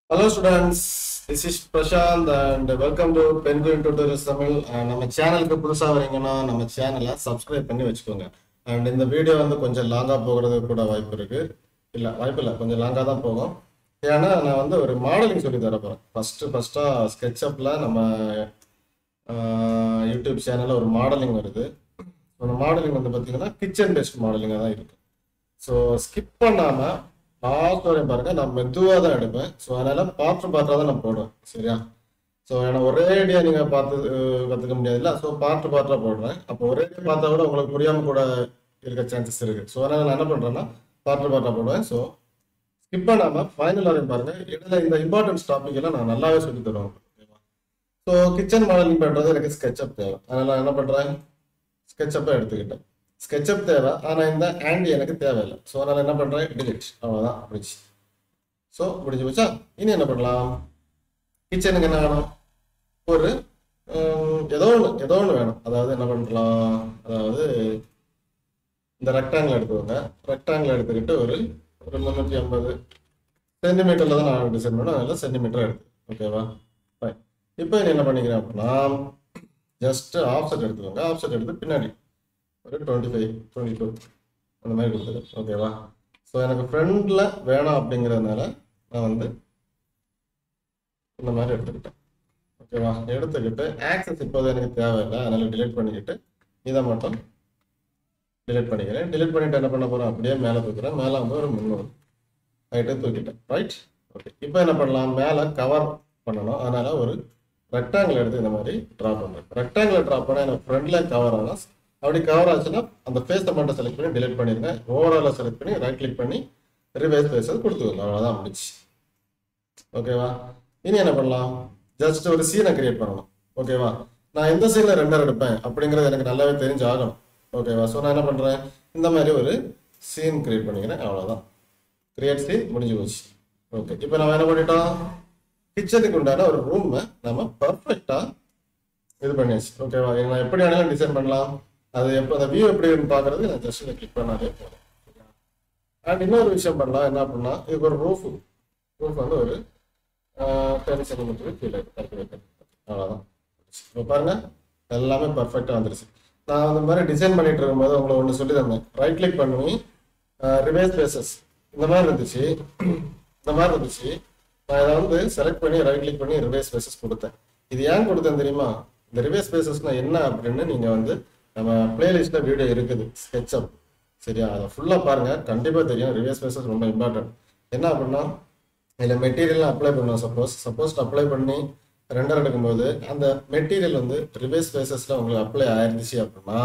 Hello students this is Prashanth and welcome to penguin tutorials Tamil And நம்ம சேனலுக்கு புதுசாக வரீங்கன்னா நம்ம சேனலை சப்ஸ்கிரைப் பண்ணி வச்சுக்கோங்க அண்ட் இந்த வீடியோ வந்து கொஞ்சம் லாங்காக போகிறது கூட வாய்ப்பு இருக்கு இல்லை வாய்ப்பு இல்லை கொஞ்சம் லாங்காக தான் போகும் ஏன்னா நான் வந்து ஒரு மாடலிங் சொல்லி தர போகிறேன் ஃபஸ்ட்டு ஃபஸ்ட்டாக ஸ்கெட்சப்பில் நம்ம ஆஹ், யூடியூப் சேனலில் ஒரு மாடலிங் வருது அந்த மாடலிங் வந்து பார்த்தீங்கன்னா கிச்சன் பேஸ்ட் மாடலிங்காக தான் இருக்கு ஸோ ஸ்கிப் பண்ணாமல் லாஸ்ட் வரையும் பாருங்க நான் மெதுவாக தான் எடுப்பேன் ஸோ அதனால பார்த்து பார்த்தா தான் நான் போடுவேன் சரியா ஸோ ஏன்னா ஒரே ஐடியா நீங்கள் பார்த்து அஹ், கற்றுக்க முடியாதுல்ல ஸோ பார்த்து பார்த்தா போடுறேன் அப்போ ஒரே ஐடியா பார்த்தா கூட உங்களுக்கு புரியாமல் கூட இருக்க சான்சஸ் இருக்கு ஸோ அதனால நான் என்ன பண்ணுறேன்னா பார்த்து பார்த்தா போடுவேன் ஸோ ஸ்கிப் பண்ணாமல் ஃபைனல் வரையும் பாருங்க இடையில இந்த இம்பார்ட்டன்ஸ் டாபிக் எல்லாம் நான் நல்லாவே சொல்லி தருவேன் ஓகேவா ஸோ கிச்சன் மாடலிங் பண்ணுறது எனக்கு ஸ்கெட்சப் தேவை அதனால நான் என்ன பண்ணுறேன் ஸ்கெட்சப்பை எடுத்துக்கிட்டேன் ஸ்கெட்சப் தேவை ஆனால் இந்த ஆண்டி எனக்கு தேவையில்லை ஸோ அதனால் என்ன பண்ணுறேன் டிலிட் அவ்வளோதான் முடிச்சு ஸோ முடிஞ்சு போச்சா இனி என்ன பண்ணலாம் கிச்சனுக்கு என்ன வேணும் ஒரு ஹம், ஏதோ ஒன்று ஏதோ ஒன்று வேணும் அதாவது என்ன பண்ணலாம் அதாவது இந்த ரெக்டாங்கிள் எடுத்துக்கோங்க ரெக்டாங்கிள் எடுத்துக்கிட்டு ஒரு ஒரு முந்நூற்றி ஐம்பது சென்டிமீட்டரில் தான் நான் டிசைன் பண்ணேன் அதனால சென்டிமீட்டர் எடுத்து ஓகேவா ஃபைன் இப்போ இனி என்ன பண்ணிக்கிறேன் அப்படின்னா ஜஸ்ட் ஆஃப்செட் எடுத்துக்கோங்க ஆஃப்செட் எடுத்து பின்னாடி ஒரு டுவெண்ட்டி ஃபைவ் டுவெண்ட்டி டூ அந்த மாதிரி கொடுத்துரு ஓகேவா ஸோ எனக்கு ஃப்ரண்டில் வேணாம் அப்படிங்கிறதுனால நான் வந்து இந்த மாதிரி எடுத்துக்கிட்டேன் ஓகேவா எடுத்துக்கிட்டு ஆக்சஸ் இப்போது எனக்கு தேவையில்லை அதனால டிலீட் பண்ணிக்கிட்டு இதை மட்டும் டிலீட் பண்ணிக்கிறேன் டிலீட் பண்ணிட்டு என்ன பண்ண போகிறேன் அப்படியே மேலே தூக்குறேன் மேலே வந்து ஒரு முந்நூறு ஹைட்டு தூக்கிட்டேன் ரைட் ஓகே இப்போ என்ன பண்ணலாம் மேலே கவர் பண்ணணும் அதனால ஒரு ரெக்டாங்கிள் எடுத்து இந்த மாதிரி ட்ரா பண்ணுறேன் ரெக்டாங்கிள் ட்ரா பண்ண எனக்கு ஃப்ரண்டில் கவர் ஆகும் அப்படி கவர் ஆச்சுன்னா அந்த ஃபேஸை மட்டும் செலக்ட் பண்ணி டிலீட் பண்ணிடுங்க ஓவராலாக செலக்ட் பண்ணி ரைட் கிளிக் பண்ணி ரிவைஸ் ஃபேஸஸ் கொடுத்துக்கோங்க அவ்வளோதான் முடிச்சு ஓகேவா இனி என்ன பண்ணலாம் ஜஸ்ட் ஒரு சீனை கிரியேட் பண்ணணும் ஓகேவா நான் எந்த சீனில் ரெண்டர் எடுப்பேன் அப்படிங்கிறது எனக்கு நல்லாவே தெரிஞ்சு ஆகணும் ஓகேவா ஸோ நான் என்ன பண்ணுறேன் இந்த மாதிரி ஒரு சீன் கிரியேட் பண்ணிக்கிறேன் அவ்வளோதான் கிரியேட் சீன் முடிஞ்சு போச்சு ஓகே இப்போ நம்ம என்ன பண்ணிட்டோம் கிச்சனுக்கு உண்டான ஒரு ரூமை நம்ம பர்ஃபெக்டாக இது பண்ணியாச்சு ஓகேவா இதை நான் எப்படி வேணாலும் டிசைன் பண்ணலாம் அது எப்போ அந்த வியூ எப்படி இருக்குன்னு பார்க்கறது நான் ஜஸ்ட் கிளிக் பண்ணாலே போதும் அண்ட் இன்னொரு விஷயம் பண்ணலாம் என்ன அப்படின்னா இதுக்கு ஒரு ரூஃப் ரூஃப் வந்து ஒரு டென் சென்டிமீட்டர் கீழே இறக்கி வைக்கிறது அவ்வளோதான் இப்போ பாருங்க எல்லாமே பர்ஃபெக்டாக வந்துருச்சு நான் அந்த மாதிரி டிசைன் பண்ணிட்டு இருக்கும்போது உங்களை ஒன்று சொல்லி தந்தேன் ரைட் கிளிக் பண்ணி ரிவைஸ் பேசஸ் இந்த மாதிரி இருந்துச்சு இந்த மாதிரி இருந்துச்சு நான் இதை வந்து செலக்ட் பண்ணி ரைட் கிளிக் பண்ணி ரிவைஸ் பேசஸ் கொடுத்தேன் இது ஏன் கொடுத்தேன் தெரியுமா இந்த ரிவைஸ் பேசஸ்னா என்ன அப்படின்னு நீங்கள் வந்து நம்ம பிளேலிஸ்ட்டில் வீடியோ இருக்குது ஸ்கெட்சப் சரியா அதை ஃபுல்லாக பாருங்க கண்டிப்பாக தெரியும் ரிவைஸ் பேசஸ் ரொம்ப இம்பார்ட்டன்ட் என்ன அப்படின்னா இதில் மெட்டீரியல்லாம் அப்ளை பண்ணுவோம் சப்போஸ் சப்போஸ் அப்ளை பண்ணி ரெண்டர் எடுக்கும்போது அந்த மெட்டீரியல் வந்து ரிவைஸ் பேசஸில் உங்களுக்கு அப்ளை ஆயிருந்துச்சு அப்படின்னா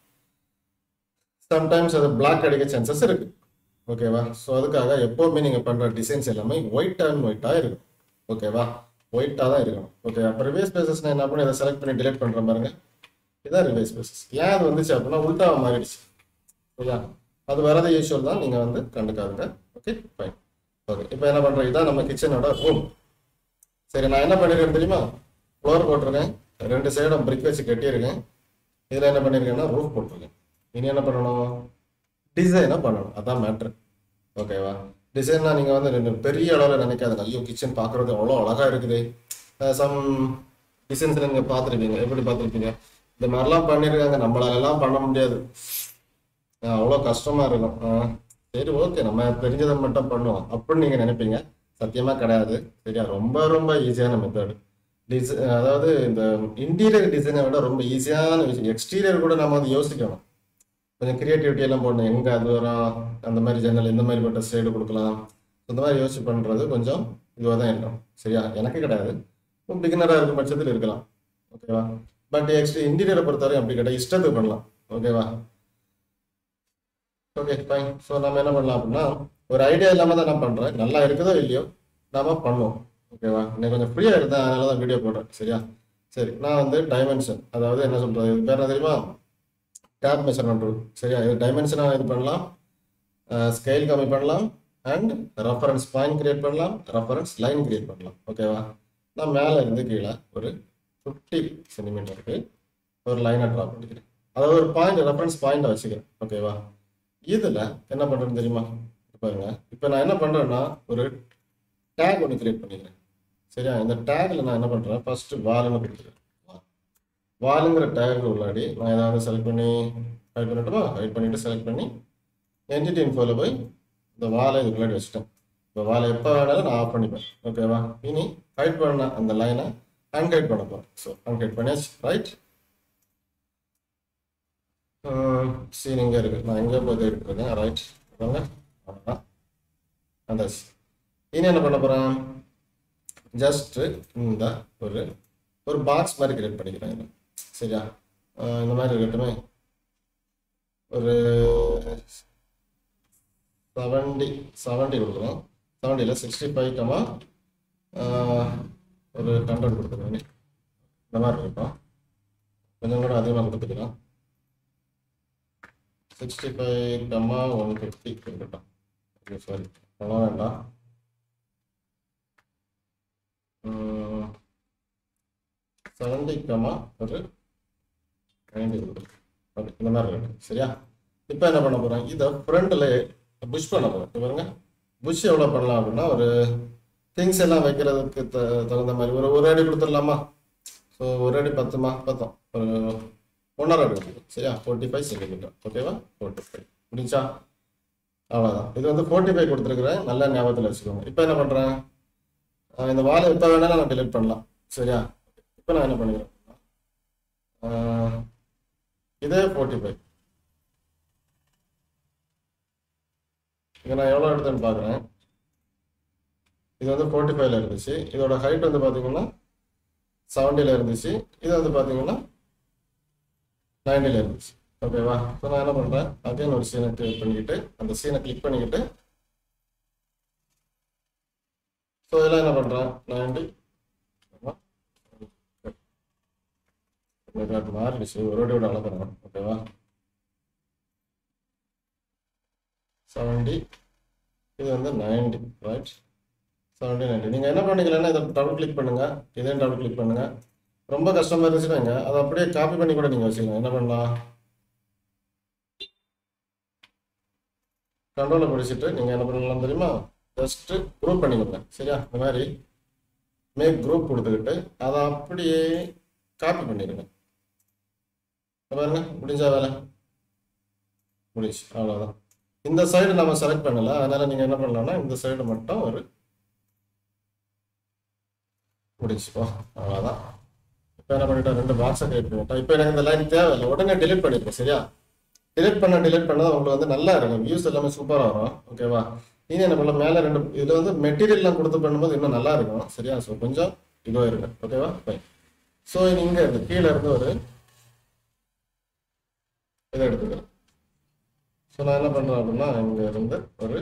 சம்டைம்ஸ் அது பிளாக் அடிக்க சான்சஸ் இருக்கு ஓகேவா ஸோ அதுக்காக எப்போவுமே நீங்கள் பண்ணுற டிசைன்ஸ் எல்லாமே ஒயிட் அண்ட் ஒயிட்டாக இருக்கும் ஓகேவா ஒயிட்டாக தான் இருக்கணும் ஓகே அப்போ ரிவைஸ் பேசஸ் நான் என்ன பண்ணி அதை செலக்ட் பண்ணி டிலீட் பண்ணுற பாருங்க இதான் ரிவைஸ் பேசஸ் ஏன் அது வந்துச்சு அப்படின்னா உல்டாவை மாறிடுச்சு சரியா அது வரது யூஸ்வல் தான் நீங்கள் வந்து கண்டுக்காதுங்க ஓகே ஃபைன் ஓகே இப்போ என்ன பண்ணுறேன் இதான் நம்ம கிச்சனோட ரூம் சரி நான் என்ன பண்ணிருக்கேன் தெரியுமா ஃப்ளோர் போட்டிருக்கேன் ரெண்டு சைடும் பிரிக் வச்சு கட்டியிருக்கேன் இதில் என்ன பண்ணியிருக்கேன்னா ரூஃப் போட்டிருக்கேன் இனி என்ன பண்ணணும் டிசைனாக பண்ணணும் அதான் மேட்ரு ஓகேவா டிசைன்னா நீங்கள் வந்து ரெண்டு பெரிய அளவில் நினைக்காதுங்க ஐயோ கிச்சன் பார்க்குறது அவ்வளோ அழகாக இருக்குது சம் டிசைன்ஸ் நீங்கள் பார்த்துருப்பீங்க எப்படி பார்த்துருப்பீங்க இந்த மாதிரிலாம் பண்ணியிருக்காங்க நம்மளாலெல்லாம் பண்ண முடியாது அவ்வளோ கஷ்டமாக இருக்கும் ஆ, சரி ஓகே நம்ம தெரிஞ்சதை மட்டும் பண்ணுவோம் அப்படின்னு நீங்கள் நினைப்பீங்க சத்தியமாக கிடையாது சரியா ரொம்ப ரொம்ப ஈஸியான மெத்தட் டிசை அதாவது இந்த இன்டீரியர் டிசைனை விட ரொம்ப ஈஸியான விஷயம் எக்ஸ்டீரியர் கூட நம்ம வந்து யோசிக்கணும் கொஞ்சம் கிரியேட்டிவிட்டி எல்லாம் போடணும் எங்கே அது வரும் அந்த மாதிரி ஜன்னல் எந்த மாதிரி பட்ட சைடு கொடுக்கலாம் இந்த மாதிரி யோசிச்சு பண்ணுறது கொஞ்சம் இதுவாக தான் இருக்கும் சரியா எனக்கு கிடையாது பிகினராக இருக்கும் பட்சத்தில் இருக்கலாம் ஓகேவா பட் எக்ஸ்ட்ரா இன்டீரியரை பொறுத்தவரை அப்படி கிடையாது இஷ்டத்துக்கு பண்ணலாம் ஓகேவா ஓகே ஃபைன் ஸோ நம்ம என்ன பண்ணலாம் அப்படின்னா ஒரு ஐடியா இல்லாமல் தான் நான் பண்ணுறேன் நல்லா இருக்குதோ இல்லையோ நாம பண்ணுவோம் ஓகேவா இன்னைக்கு கொஞ்சம் ஃப்ரீயாக இருந்தேன் அதனால தான் வீடியோ போடுறேன் சரியா சரி நான் வந்து டைமென்ஷன் அதாவது என்ன சொல்கிறது இது பேர் என்ன தெரியுமா டேப் மெஷர்மெண்ட் ரூல் சரியா இது டைமென்ஷனாக இது பண்ணலாம் ஸ்கேல் கம்மி பண்ணலாம் அண்ட் ரெஃபரன்ஸ் பாயிண்ட் கிரியேட் பண்ணலாம் ரெஃபரன்ஸ் லைன் கிரியேட் பண்ணலாம் ஓகேவா நான் மேலே இருந்து கீழே ஒரு ஃபிஃப்டி சென்டிமீட்டருக்கு ஒரு லைனை ட்ரா பண்ணிக்கிறேன் அதாவது ஒரு பாயிண்ட் ரெஃபரன்ஸ் பாயிண்டை வச்சுக்கிறேன் ஓகேவா இதில் என்ன பண்ணுறேன்னு தெரியுமா இப்ப பாருங்க இப்போ நான் என்ன பண்ணுறேன்னா ஒரு டேக் ஒன்று கிரியேட் பண்ணிக்கிறேன் சரியா இந்த டேக்ல நான் என்ன பண்ணுறேன் ஃபர்ஸ்ட் வால்னு கொடுத்துருக்கேன் வாலுங்கிற டேக் உள்ளாடி நான் ஏதாவது செலக்ட் பண்ணி ஹைட் பண்ணட்டுமா ஹைட் பண்ணிட்டு செலக்ட் பண்ணி என்டிடி இன்ஃபோவில் போய் இந்த வாலை இதுக்குள்ளாடி வச்சுட்டேன் இப்போ வாலை எப்போ வேணாலும் நான் ஆஃப் பண்ணிப்பேன் ஓகேவா இனி ஹைட் பண்ண அந்த லைனை அன்ஹைட் பண்ண போகிறேன் ஸோ அன்ஹைட் பண்ணியாச்சு ரைட் சீன் இங்கே இருக்குது நான் எங்கே போய் தேடிட்டு இருக்கேன் ரைட் வாங்க அவ்வளோதான் வந்தாச்சு இனி என்ன பண்ண போகிறேன் ஜஸ்ட்டு இந்த ஒரு ஒரு பாக்ஸ் மாதிரி கிரியேட் பண்ணிக்கிறேன் இதில் சரியா அஹ் இந்த மாதிரி இருக்கட்டுமே ஒரு செவன்டி செவன்டி கொடுக்குறோம் செவன்டியில் சிக்ஸ்டி ஃபைவ் கமா ஒரு ஹண்ட்ரட் கொடுத்துருவேன் இந்த மாதிரி இருக்கும் கொஞ்சம் கூட அதிகமாக கொடுத்துக்கலாம் sixty five comma one fifty இருக்கட்டும் சாரி அவ்வளோ வேண்டாம் செவன்டி கம்மா ஒரு நைன்டி கொடுக்கும் ஓகே இந்த மாதிரி இருக்கு சரியா இப்போ என்ன பண்ண போகிறேன் இதை ஃப்ரண்டில் புஷ் பண்ண போகிறேன் பாருங்க புஷ் எவ்வளோ பண்ணலாம் அப்படின்னா ஒரு திங்ஸ் எல்லாம் வைக்கிறதுக்கு த தகுந்த மாதிரி ஒரு ஒரு அடி கொடுத்துடலாமா ஸோ ஒரு அடி பத்துமா பத்தோம் ஒரு ஒன்றரை அடி கொடுத்துரும் சரியா ஃபோர்ட்டி ஃபைவ் சென்டிமீட்டர் ஓகேவா ஃபோர்ட்டி ஃபைவ் முடிஞ்சா அவ்வளோதான் இது வந்து ஃபோர்ட்டி ஃபைவ் கொடுத்துருக்குறேன் நல்லா ஞாபகத்தில் வச்சுக்கோங்க இப்போ என்ன பண்ணுறேன் இந்த வாலை எப்போ வேணாலும் நான் delete பண்ணலாம் சரியா இப்போ நான் என்ன பண்ணிக்கிறேன் ஆஹ் இதே ஃபோர்ட்டி ஃபைவ் இதை நான் எவ்வளோ எடுத்தேன்னு பார்க்குறேன் இது வந்து ஃபோர்ட்டி ஃபைவ்ல இருந்துச்சு இதோட ஹைட் வந்து பார்த்தீங்கன்னா செவன்ட்டியில் இருந்துச்சு இது வந்து பார்த்தீங்கன்னா நைன்ட்டியில் இருந்துச்சு ஓகேவா இப்போ நான் என்ன பண்ணுறேன் அகைன் ஒரு சீனை கிளிக் பண்ணிக்கிட்டு அந்த சீனை கிளிக் பண்ணிக்கிட்டு ஸோ இதெல்லாம் என்ன பண்ணுறேன் நைன்டி மாறிடுச்சு ஒரு வாட்டி விட அளக்குறேன் ஓகேவா செவன்டி இது வந்து நைன்டி ரைட் செவன்டி நைன்டி நீங்கள் என்ன பண்ணிக்கலன்னா இதை டபுள் கிளிக் பண்ணுங்க இதையும் டபுள் கிளிக் பண்ணுங்க ரொம்ப கஷ்டமா இருந்துச்சுன்னாங்க அதை அப்படியே காப்பி பண்ணி கூட நீங்கள் வச்சுக்கலாம் என்ன பண்ணலாம் கண்ட்ரோலை பிடிச்சிட்டு நீங்கள் என்ன பண்ணலாம் தெரியுமா ஜஸ்ட்டு குரூப் பண்ணிக்கோங்க சரியா இந்த மாதிரி மேக் குரூப் கொடுத்துக்கிட்டு அதை அப்படியே காப்பி பண்ணிடுங்க இங்க பாருங்க முடிஞ்சா வேலை முடிச்சு அவ்வளோதான் இந்த சைடு நம்ம செலக்ட் பண்ணல அதனால நீங்க என்ன பண்ணலாம்னா இந்த சைடு மட்டும் ஒரு முடிச்சுப்போ அவ்வளோதான் இப்போ என்ன பண்ணிட்டோம் ரெண்டு பாக்ஸை கிரியேட் பண்ணிட்டோம் இப்போ எனக்கு இந்த லைன் தேவையில்லை உடனே delete பண்ணிருக்கேன் சரியா delete பண்ண delete பண்ணது உங்களுக்கு வந்து நல்லா இருக்கும் வியூஸ் எல்லாமே சூப்பராக வரும் ஓகேவா இனி என்ன பண்ணலாம் மேலே ரெண்டு இதில் வந்து மெட்டீரியல்லாம் கொடுத்து பண்ணும்போது இன்னும் நல்லா இருக்கும் சரியா ஸோ கொஞ்சம் இதுவாக இருங்க ஓகேவா ஃபைன் ஸோ இங்கே இருந்து கீழே இருந்து ஒரு இதை எடுத்துக்கிறேன் ஸோ நான் என்ன பண்ணுறேன் அப்படின்னா இங்கே இருந்து ஒரு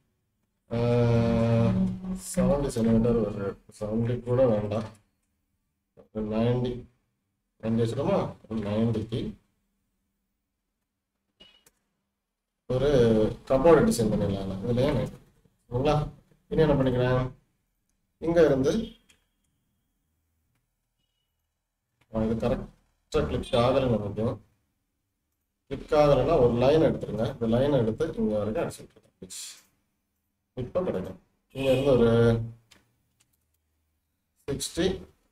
செவன்டி சென்டிமீட்டர் ஒரு செவன்டி கூட வேண்டாம் ஒரு நைன்டி நைன்டி வச்சுக்கோமா ஒரு நைன்டிக்கு ஒரு கபோர்டு டிசைன் பண்ணிடலாம் இதுல ஏன் சரிங்களா இனி என்ன பண்ணிக்கிறேன் இங்க இருந்து ஆ, இது கரெக்டாக கிளிக் ஆகலை நமக்கு கிளிக் ஆகலைன்னா ஒரு லைன் எடுத்துருங்க இந்த லைனை எடுத்து இங்க வரைக்கும் அடிச்சுட்டு இப்போ கிடைக்கும் இங்க இருந்து ஒரு சிக்ஸ்டி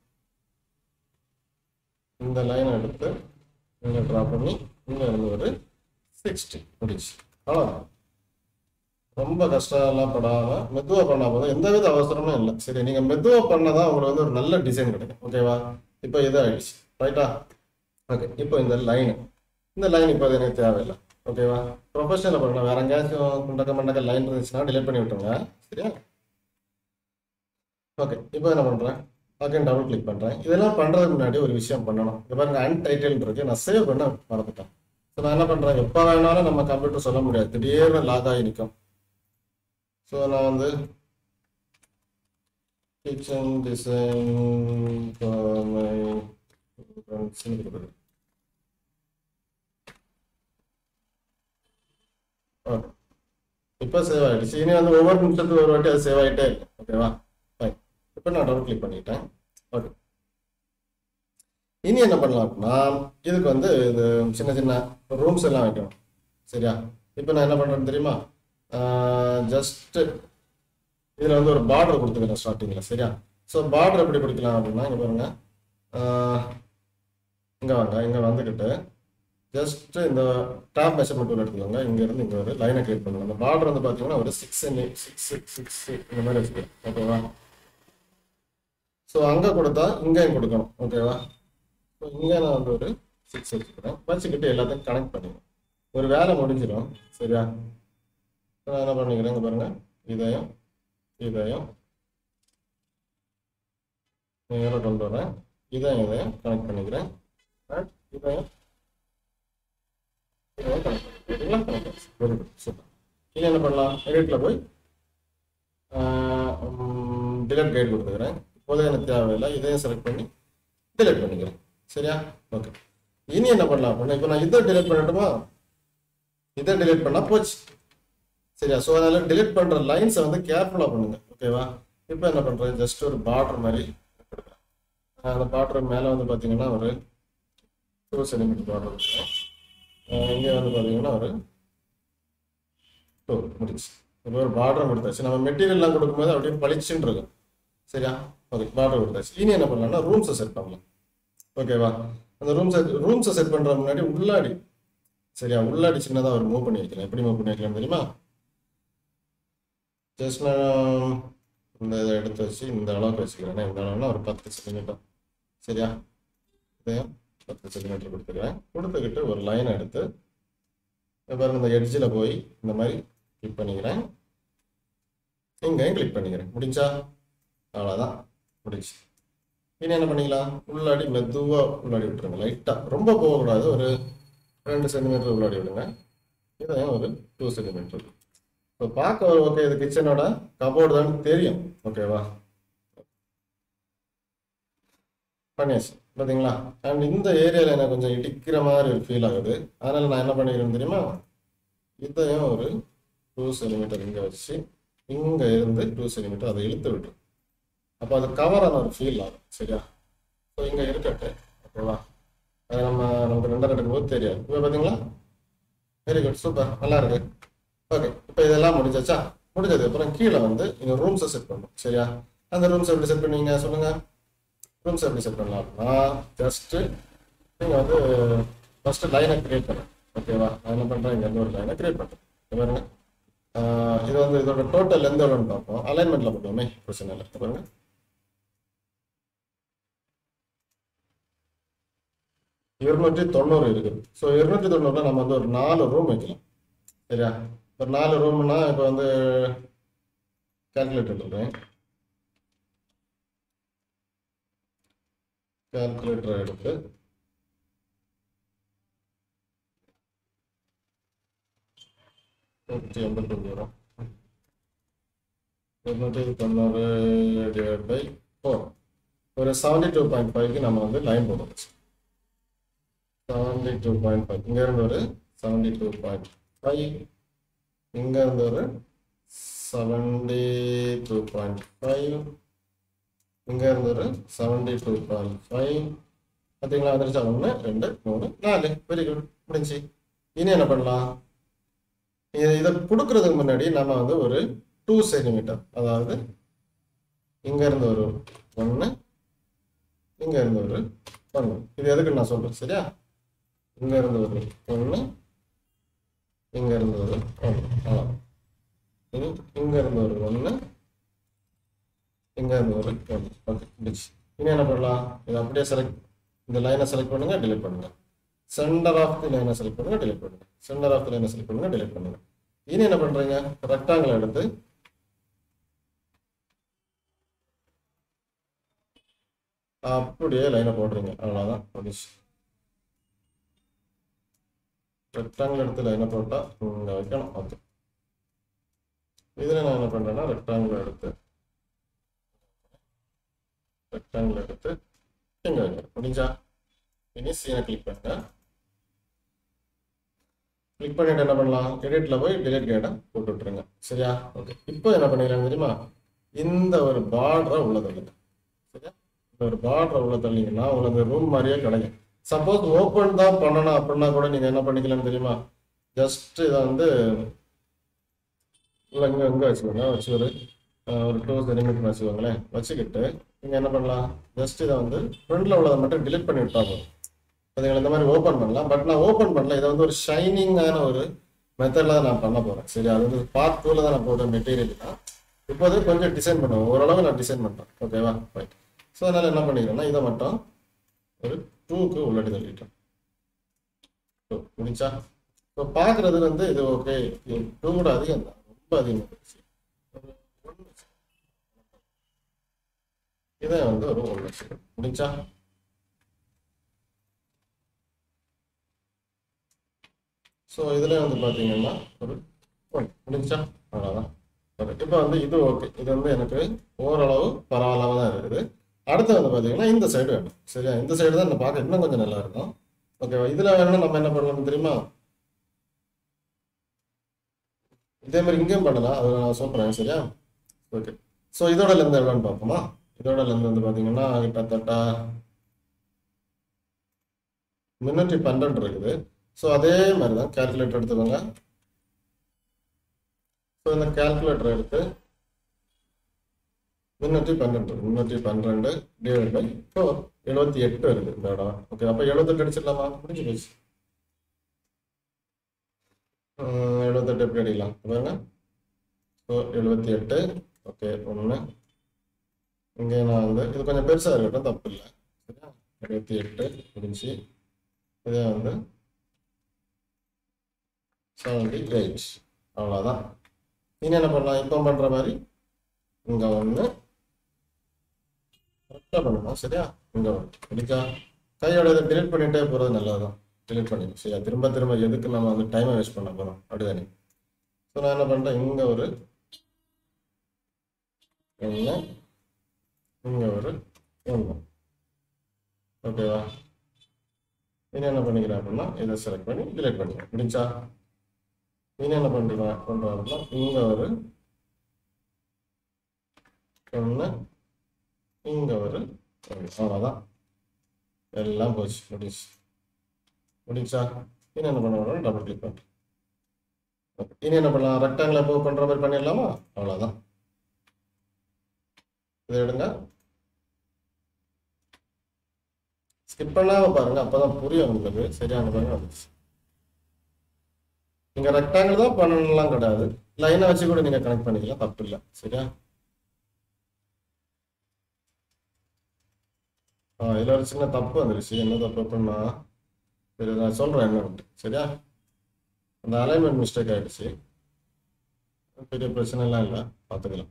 இந்த லைனை எடுத்து இங்க ட்ரா பண்ணி இங்க இருந்து ஒரு சிக்ஸ்டி முடிச்சு அவ்வளோதான் ரொம்ப கஷ்டம்லாம் படாம மெதுவா பண்ணா போதும் எந்த வித அவசரமும் இல்லை சரி நீங்க மெதுவா பண்ணதான் உங்களுக்கு வந்து ஒரு நல்ல டிசைன் கிடைக்கும் ஓகேவா இப்போ இது ஆயிடுச்சு ரைட்டா ஓகே இப்போ இந்த லைன் இந்த லைன் இப்போ அது எனக்கு தேவையில்லை ஓகேவா ப்ரொஃபஷனல் பண்ணலாம் வேற எங்கேயாச்சும் குண்டக்க மண்டக்க லைன் இருந்துச்சுன்னா டிலீட் பண்ணி விட்டுருங்க சரியா ஓகே இப்போ என்ன பண்றேன் அகைன் டபுள் கிளிக் பண்றேன் இதெல்லாம் பண்றதுக்கு முன்னாடி ஒரு விஷயம் பண்ணணும் இங்க பாருங்க அன்டைட்டில் இருக்கு நான் சேவ் பண்ண மறந்துட்டேன் ஸோ நான் என்ன பண்றேன் எப்போ வேணாலும் நம்ம கம்ப்யூட்டர் சொல்ல முடியாது திடீர்னு லாக் ஆகி நிற்கும் ஸோ நான் வந்து கிச்சன் டிசைன் கொடுக்குறேன் ஓகே இப்போ சேவ் ஆயிடுச்சு இனி வந்து ஒவ்வொரு நிமிஷத்துக்கு ஒரு வாட்டி அது சேவ் ஆகிட்டே இருக்கு ஓகேவா ஃபைன் இப்போ நான் டபுள் கிளிக் பண்ணிட்டேன் ஓகே இனி என்ன பண்ணலாம் அப்படின்னா இதுக்கு வந்து இது சின்ன சின்ன ரூம்ஸ் எல்லாம் வைக்கணும் சரியா இப்போ நான் என்ன பண்ணுறேன்னு தெரியுமா ஜஸ்ட் இதுல வந்து ஒரு பார்டர் கொடுத்துக்கிறேன் ஸ்டார்டிங்ல சரியா ஸோ பார்டர் எப்படி கொடுக்கலாம் அப்படின்னா இங்க பாருங்க ஆஹ் இங்க வாங்க இங்க வந்துக்கிட்டு ஜஸ்ட் இந்த டாப் மெஷர்மெண்ட் டூல் எடுத்துக்கோங்க இங்க இருந்து இங்க ஒரு லைனை கிரியேட் பண்ணுங்க அந்த பார்டர் வந்து பாத்தீங்கன்னா ஒரு சிக்ஸ் சிக்ஸ் சிக்ஸ் இந்த மாதிரி வச்சுக்கோங்க ஓகேவா ஸோ அங்க கொடுத்தா இங்கேயும் கொடுக்கணும் ஓகேவா ஸோ இங்க நான் வந்து ஒரு சிக்ஸ் வச்சுக்கிறேன் வச்சுக்கிட்டு எல்லாத்தையும் கனெக்ட் பண்ணிடுறேன் ஒரு வேலை முடிஞ்சிடும் சரியா நான் என்ன பண்ணிக்கிறேன் இங்க பாருங்க இதையும் இதையும் நேராக கொண்டு வரேன் இதையும் இதையும் கனெக்ட் பண்ணிக்கிறேன் and இதையும் இதையும் connect பண்ணிக்கிறீங்களா? Connect ஆயிடுச்சு. Very good. Super. இனி என்ன பண்ணலாம் எடிட்டில் போய் டிலெட் கைட் கொடுத்துக்கிறேன் இப்போதைக்கு எனக்கு தேவையில்லை இதையும் செலக்ட் பண்ணி டிலெட் பண்ணிக்கிறேன் சரியா ஓகே இனி என்ன பண்ணலாம் அப்படின்னா இப்போ நான் இதை டிலீட் பண்ணட்டுமா இதை டிலீட் பண்ணா போச்சு சரியா ஸோ அதனால டிலீட் பண்ற லைன்ஸை வந்து கேர்ஃபுல்லாக பண்ணுங்க ஓகேவா இப்போ என்ன பண்றேன் ஜஸ்ட் ஒரு பார்டர் மாதிரி கொடுக்குறேன். ஆஹ் அந்த பார்டர் மேலே வந்து பார்த்தீங்கன்னா ஒரு டூ சென்டிமீட்டர் பார்டர் இருக்கும் இங்கே வந்து பார்த்தீங்கன்னா ஒரு டூ முடிச்சு இப்போ ஒரு பார்டர் கொடுத்தாச்சு நம்ம மெட்டீரியல்லாம் கொடுக்கும்போது அப்படியே பளிச்சுன்னு இருக்கும் சரியா ஓகே பார்டர் கொடுத்தாச்சு இனி என்ன பண்ணலாம்னா ரூம்ஸை செட் பண்ணலாம் ஓகேவா அந்த ரூம்ஸை ரூம்ஸை செட் பண்ற முன்னாடி உள்ளாடி சரியா உள்ளாடி சின்னதாக ஒரு மூவ் பண்ணி வைக்கலாம் எப்படி மூவ் பண்ணி வைக்கலாம் தெரியுமா ஜஸ்ட் நான் இந்த இதை எடுத்து வச்சு இந்த அளவுக்கு வச்சுக்கிறேன் இந்த அளவுனா ஒரு பத்து சென்டிமீட்டர் சரியா இதையும் பத்து சென்டிமீட்டர் கொடுத்துக்கிறேன் கொடுத்துக்கிட்டு ஒரு லைன் எடுத்து இங்க பாருங்க இந்த எட்ஜில் போய் இந்த மாதிரி கிளிக் பண்ணிக்கிறேன் இங்கேயும் கிளிக் பண்ணிக்கிறேன் முடிஞ்சா அவ்வளோதான் முடிஞ்சு இனி என்ன பண்ணிக்கலாம் உள்ளாடி மெதுவாக உள்ளாடி விட்டுருங்க லைட்டாக ரொம்ப போகக்கூடாது ஒரு ரெண்டு சென்டிமீட்டர் உள்ளாடி விடுங்க இதையும் ஒரு டூ சென்டிமீட்டர் இப்போ பார்க்க ஒரு ஓகே இது கிச்சனோட கபோர்டு தான் தெரியும் ஓகேவா பண்ணியாச்சு பார்த்தீங்களா அண்ட் இந்த ஏரியாவில் எனக்கு கொஞ்சம் இடிக்கிற மாதிரி ஒரு ஃபீல் ஆகுது அதனால நான் என்ன பண்ணிக்கிறேன் தெரியுமா இதையும் ஒரு டூ சென்டிமீட்டர் இங்கே வச்சு இங்கே இருந்து டூ சென்டிமீட்டர் அதை இழுத்து விட்டு அப்போ அது கவரான ஒரு ஃபீல் ஆகும் சரியா ஸோ இங்கே இருக்கட்டு ஓகேவா அது நம்ம நமக்கு ரெண்டரை எடுக்கும்போது தெரியாது இப்போ பார்த்தீங்களா வெரி குட் சூப்பர் நல்லா இருக்கு ஓகே இப்போ இதெல்லாம் முடிஞ்சாச்சா முடிஞ்சதுக்கு அப்புறம் கீழே வந்து நீங்கள் ரூம்ஸை செட் பண்ணணும் சரியா அந்த ரூம்ஸ் எப்படி செட் பண்ணுவீங்க சொல்லுங்க ரூம்ஸ் எப்படி செட் பண்ணலாம் அப்படின்னா ஜஸ்ட்டு நீங்கள் வந்து ஃபஸ்ட்டு லைனை கிரியேட் பண்ணணும் ஓகேவா நான் என்ன பண்ணுறேன் இங்கே ஒரு லைனை கிரியேட் பண்ணுறேன் இங்க பாருங்க ஆஹ் இது வந்து இதோட டோட்டல் லென்த் எவ்வளோன்னு பார்ப்போம் அலைன்மெண்ட்டில் போட்டோமே பிரச்சனை இல்லை இங்க பாருங்க இருநூற்றி தொண்ணூறு இருக்குது ஸோ இருநூற்றி தொண்ணூறுல நம்ம வந்து ஒரு நாலு ரூம் வைக்கலாம் சரியா ஒரு நாலு ரூம்னா இப்போ வந்து கால்குலேட்டர் சொல்கிறேன் கால்குலேட்டர் எடுத்து நூற்றி எண்பத்தஞ்சு வரும் இருநூற்றி தொண்ணூறு டிவைட் பை ஃபோர் ஒரு செவன்டி டூ பாயிண்ட் ஃபைவ்க்கு நம்ம வந்து லைன் போடணும் செவன்டி டூ பாயிண்ட் ஃபைவ் இங்க இருந்து ஒரு செவன்டி டூ பாயிண்ட் ஃபைவ் இங்க இருந்து ஒரு செவன்டி டூ பாயிண்ட் ஃபைவ் இங்க இருந்து ஒரு செவன்டி டூ பாயிண்ட் ஃபைவ் பார்த்தீங்களா வந்துருச்சா ஒன்று ரெண்டு மூணு நாலு வெரி குட் முடிஞ்சு இனி என்ன பண்ணலாம் இதை இதை கொடுக்கறதுக்கு முன்னாடி நம்ம வந்து ஒரு டூ சென்டிமீட்டர் அதாவது இங்க இருந்து ஒரு ஒன்று இங்க இருந்து ஒரு ஒன்று இது எதுக்கு நான் சொல்றேன் சரியா இங்க இருந்து ஒரு ஒன்று இங்க இருந்து ஒரு ஒன்று அவ்வளோ இனி இங்க இருந்து ஒரு ஒன்று இங்க இருந்து ஒரு ஒன்று ஓகே முடிச்சு இனி என்ன பண்ணலாம் இதை அப்படியே செலக்ட் இந்த லைனை செலக்ட் பண்ணுங்க delete பண்ணுங்க சென்டர் ஆஃப் தி லைனை செலக்ட் பண்ணுங்க delete பண்ணுங்க சென்டர் ஆஃப் தி லைனை செலக்ட் பண்ணுங்க delete பண்ணுங்க இனி என்ன பண்றீங்க ரெக்டாங்கிள் எடுத்து அப்படியே லைனை போடுறீங்க அவ்வளோதான் முடிச்சு ரெக்டாங்கிள் எடுத்து லைனை போட்டா இங்க வைக்கணும் ஓகே இதுல நான் என்ன பண்றேன்னா ரெக்டாங்கிள் எடுத்து ரெக்டாங்கிள் எடுத்து இங்க வைக்கிறேன் முடிஞ்சா இனி சீனை கிளிக் பண்ணுங்க கிளிக் பண்ணிட்டு என்ன பண்ணலாம் எடிட்ல போய் delete கேட்டை போட்டு விட்டுருங்க சரியா ஓகே இப்போ என்ன பண்ணிக்கலாம் தெரியுமா இந்த ஒரு பார்டரை உள்ள தள்ளுங்க சரியா இந்த ஒரு பார்டரை உள்ள தள்ளிங்கன்னா உங்களுக்கு ரூம் மாதிரியே கிடைக்கும் சப்போஸ் ஓப்பன் தான் பண்ணணும் அப்படின்னா கூட நீங்க என்ன பண்ணிக்கலாம்னு தெரியுமா ஜஸ்ட் இதை வந்து உள்ள இங்க இங்க வச்சுக்கோங்க வச்சு ஒரு அஹ் ஒரு டூ சென்டிமீட்டர் வச்சுக்கோங்களேன் வச்சுக்கிட்டு நீங்கள் என்ன பண்ணலாம் ஜஸ்ட் இதை வந்து ஃப்ரண்ட்டில் உள்ளதை மட்டும் delete பண்ணி விட்டா போதும் அதுங்களை இந்த மாதிரி ஓப்பன் பண்ணலாம் பட் நான் ஓப்பன் பண்ணல இதை வந்து ஒரு ஷைனிங்கான ஒரு மெத்தடில் தான் நான் பண்ண போகிறேன் சரி அது வந்து பார்ட் டூவில் தான் நான் போடுற மெட்டீரியல் தான் இப்போது கொஞ்சம் டிசைன் பண்ணுவேன் ஓரளவு நான் டிசைன் பண்ணுறேன் ஓகேவா ரைட் ஸோ அதனால் என்ன பண்ணிக்கிறேன்னா இதை மட்டும் ஒரு டூக்கு உள்ளடி தள்ளிட்டேன் டூ முடிச்சா இப்போ பார்க்குறது வந்து இது ஓகே இது டூ கூட அதிகம் தான் ரொம்ப அதிகமாக இருந்துச்சு ஒரு ஒன்று இதை வந்து ஒரு ஒன்று வச்சுக்கணும் முடிச்சா ஸோ இதில் வந்து பார்த்தீங்கன்னா ஒரு ஒன் முடிஞ்சா அவ்வளோதான் இப்போ வந்து இது ஓகே இது வந்து எனக்கு ஓரளவு பரவாயில்லாம தான் இருக்குது அடுத்து வந்து பார்த்தீங்கன்னா இந்த சைடு வேணும் சரியா இந்த சைடு தான் நான் பார்க்க இன்னும் கொஞ்சம் நல்லா இருக்கும் ஓகேவா இதில் வேணும்னா நம்ம என்ன பண்ணணும் தெரியுமா இதே மாதிரி இங்கேயும் பண்ணலாம் அதை நான் சொல்கிறேன் சரியா ஓகே ஸோ இதோட லெந்த் எவ்வளோன்னு பார்ப்போமா இதோட லெந்த் வந்து பார்த்தீங்கன்னா கிட்டத்தட்ட முன்னூற்றி பன்னெண்டு இருக்குது ஸோ அதே மாதிரி தான் கேல்குலேட்டர் எடுத்துக்கோங்க ஸோ இந்த கேல்குலேட்டர் எடுத்து முன்னூற்றி பன்னெண்டு முன்னூற்றி பன்னெண்டு டிவைட் பை ஃபோர் எழுபத்தி எட்டு வருது இந்த இடம் ஓகே அப்போ எழுபத்தெட்டு அடிச்சிடலாமா முடிஞ்சு போச்சு ஹம், எழுபத்தெட்டு எப்படி அடிக்கலாம் பாருங்க ஸோ எழுபத்தி எட்டு ஓகே ஒன்று இங்கே நான் வந்து இது கொஞ்சம் பெருசாக இருக்கட்டும் தப்பு இல்லை சரியா எழுபத்தி எட்டு முடிஞ்சு இதே வந்து செவன்டி எயிட் அவ்வளோதான் இனி என்ன பண்ணலாம் இப்போ பண்ணுற மாதிரி இங்கே ஒன்று கரெக்டாக பண்ணணும் சரியா இங்கே ஒன்று பிடிக்கா கையோட இதை delete பண்ணிட்டே போகிறது நல்லதுதான் delete பண்ணிடும் சரியா திரும்ப திரும்ப எதுக்கு நம்ம வந்து டைமை வேஸ்ட் பண்ண போகிறோம் அப்படிதானே ஸோ நான் என்ன பண்ணுறேன் இங்கே ஒரு ஒன்று இங்கே ஒரு ஒன்று ஓகேவா இனி என்ன பண்ணிக்கிறேன் அப்படின்னா இதை செலக்ட் பண்ணி delete பண்ணிக்கிறேன் முடிஞ்சா இனி என்ன பண்ணுறேன் பண்ணுறோம் அப்படின்னா இங்கே ஒரு ஒன்று இங்கே ஒரு ஒன்று அவ்வளோதான் எல்லாம் போச்சு முடிச்சு முடிச்சா இனி என்ன பண்ண டபுள் கிளிக் பண்ணுறேன் இனி என்ன பண்ணலாம் ரெக்டாங்கில் எப்போ பண்ணுற மாதிரி பண்ணிடலாமா அவ்வளோதான் இதை எடுங்க ஸ்கிப் பண்ணாம பாருங்க அப்பதான் புரியும் உங்களுக்கு சரியான பாருங்க வந்துச்சு நீங்க ரெக்டாங்கிள் தான் பண்ணணும்லாம் கிடையாது லைனை வச்சு கூட நீங்க கனெக்ட் பண்ணிக்கலாம் தப்பு இல்லை சரியா ஆ இதுல ஒரு சின்ன தப்பு வந்துருச்சு என்ன தப்பு அப்படின்னா சரி நான் சொல்றேன் என்ன சரியா அந்த அலைன்மெண்ட் மிஸ்டேக் ஆயிடுச்சு பெரிய பிரச்சனை எல்லாம் இல்லை பார்த்துக்கலாம்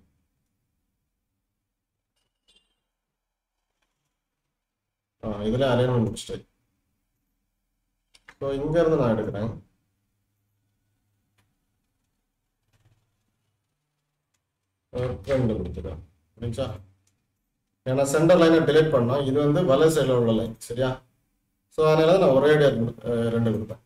ஆ இதில் அலைன்மெண்ட் மிஸ்டேக் ஸோ இங்கேருந்து நான் எடுக்கிறேன் ரெண்டு கொடுத்துக்கிறேன் புரிஞ்சா ஏன்னா சென்டர் லைனை டிலீட் பண்ணோம் இது வந்து வலை சைடில் உள்ள லைன் சரியா ஸோ அதனால தான் நான் ஒரே அடியா, அஹ், ரெண்டு கொடுத்தேன்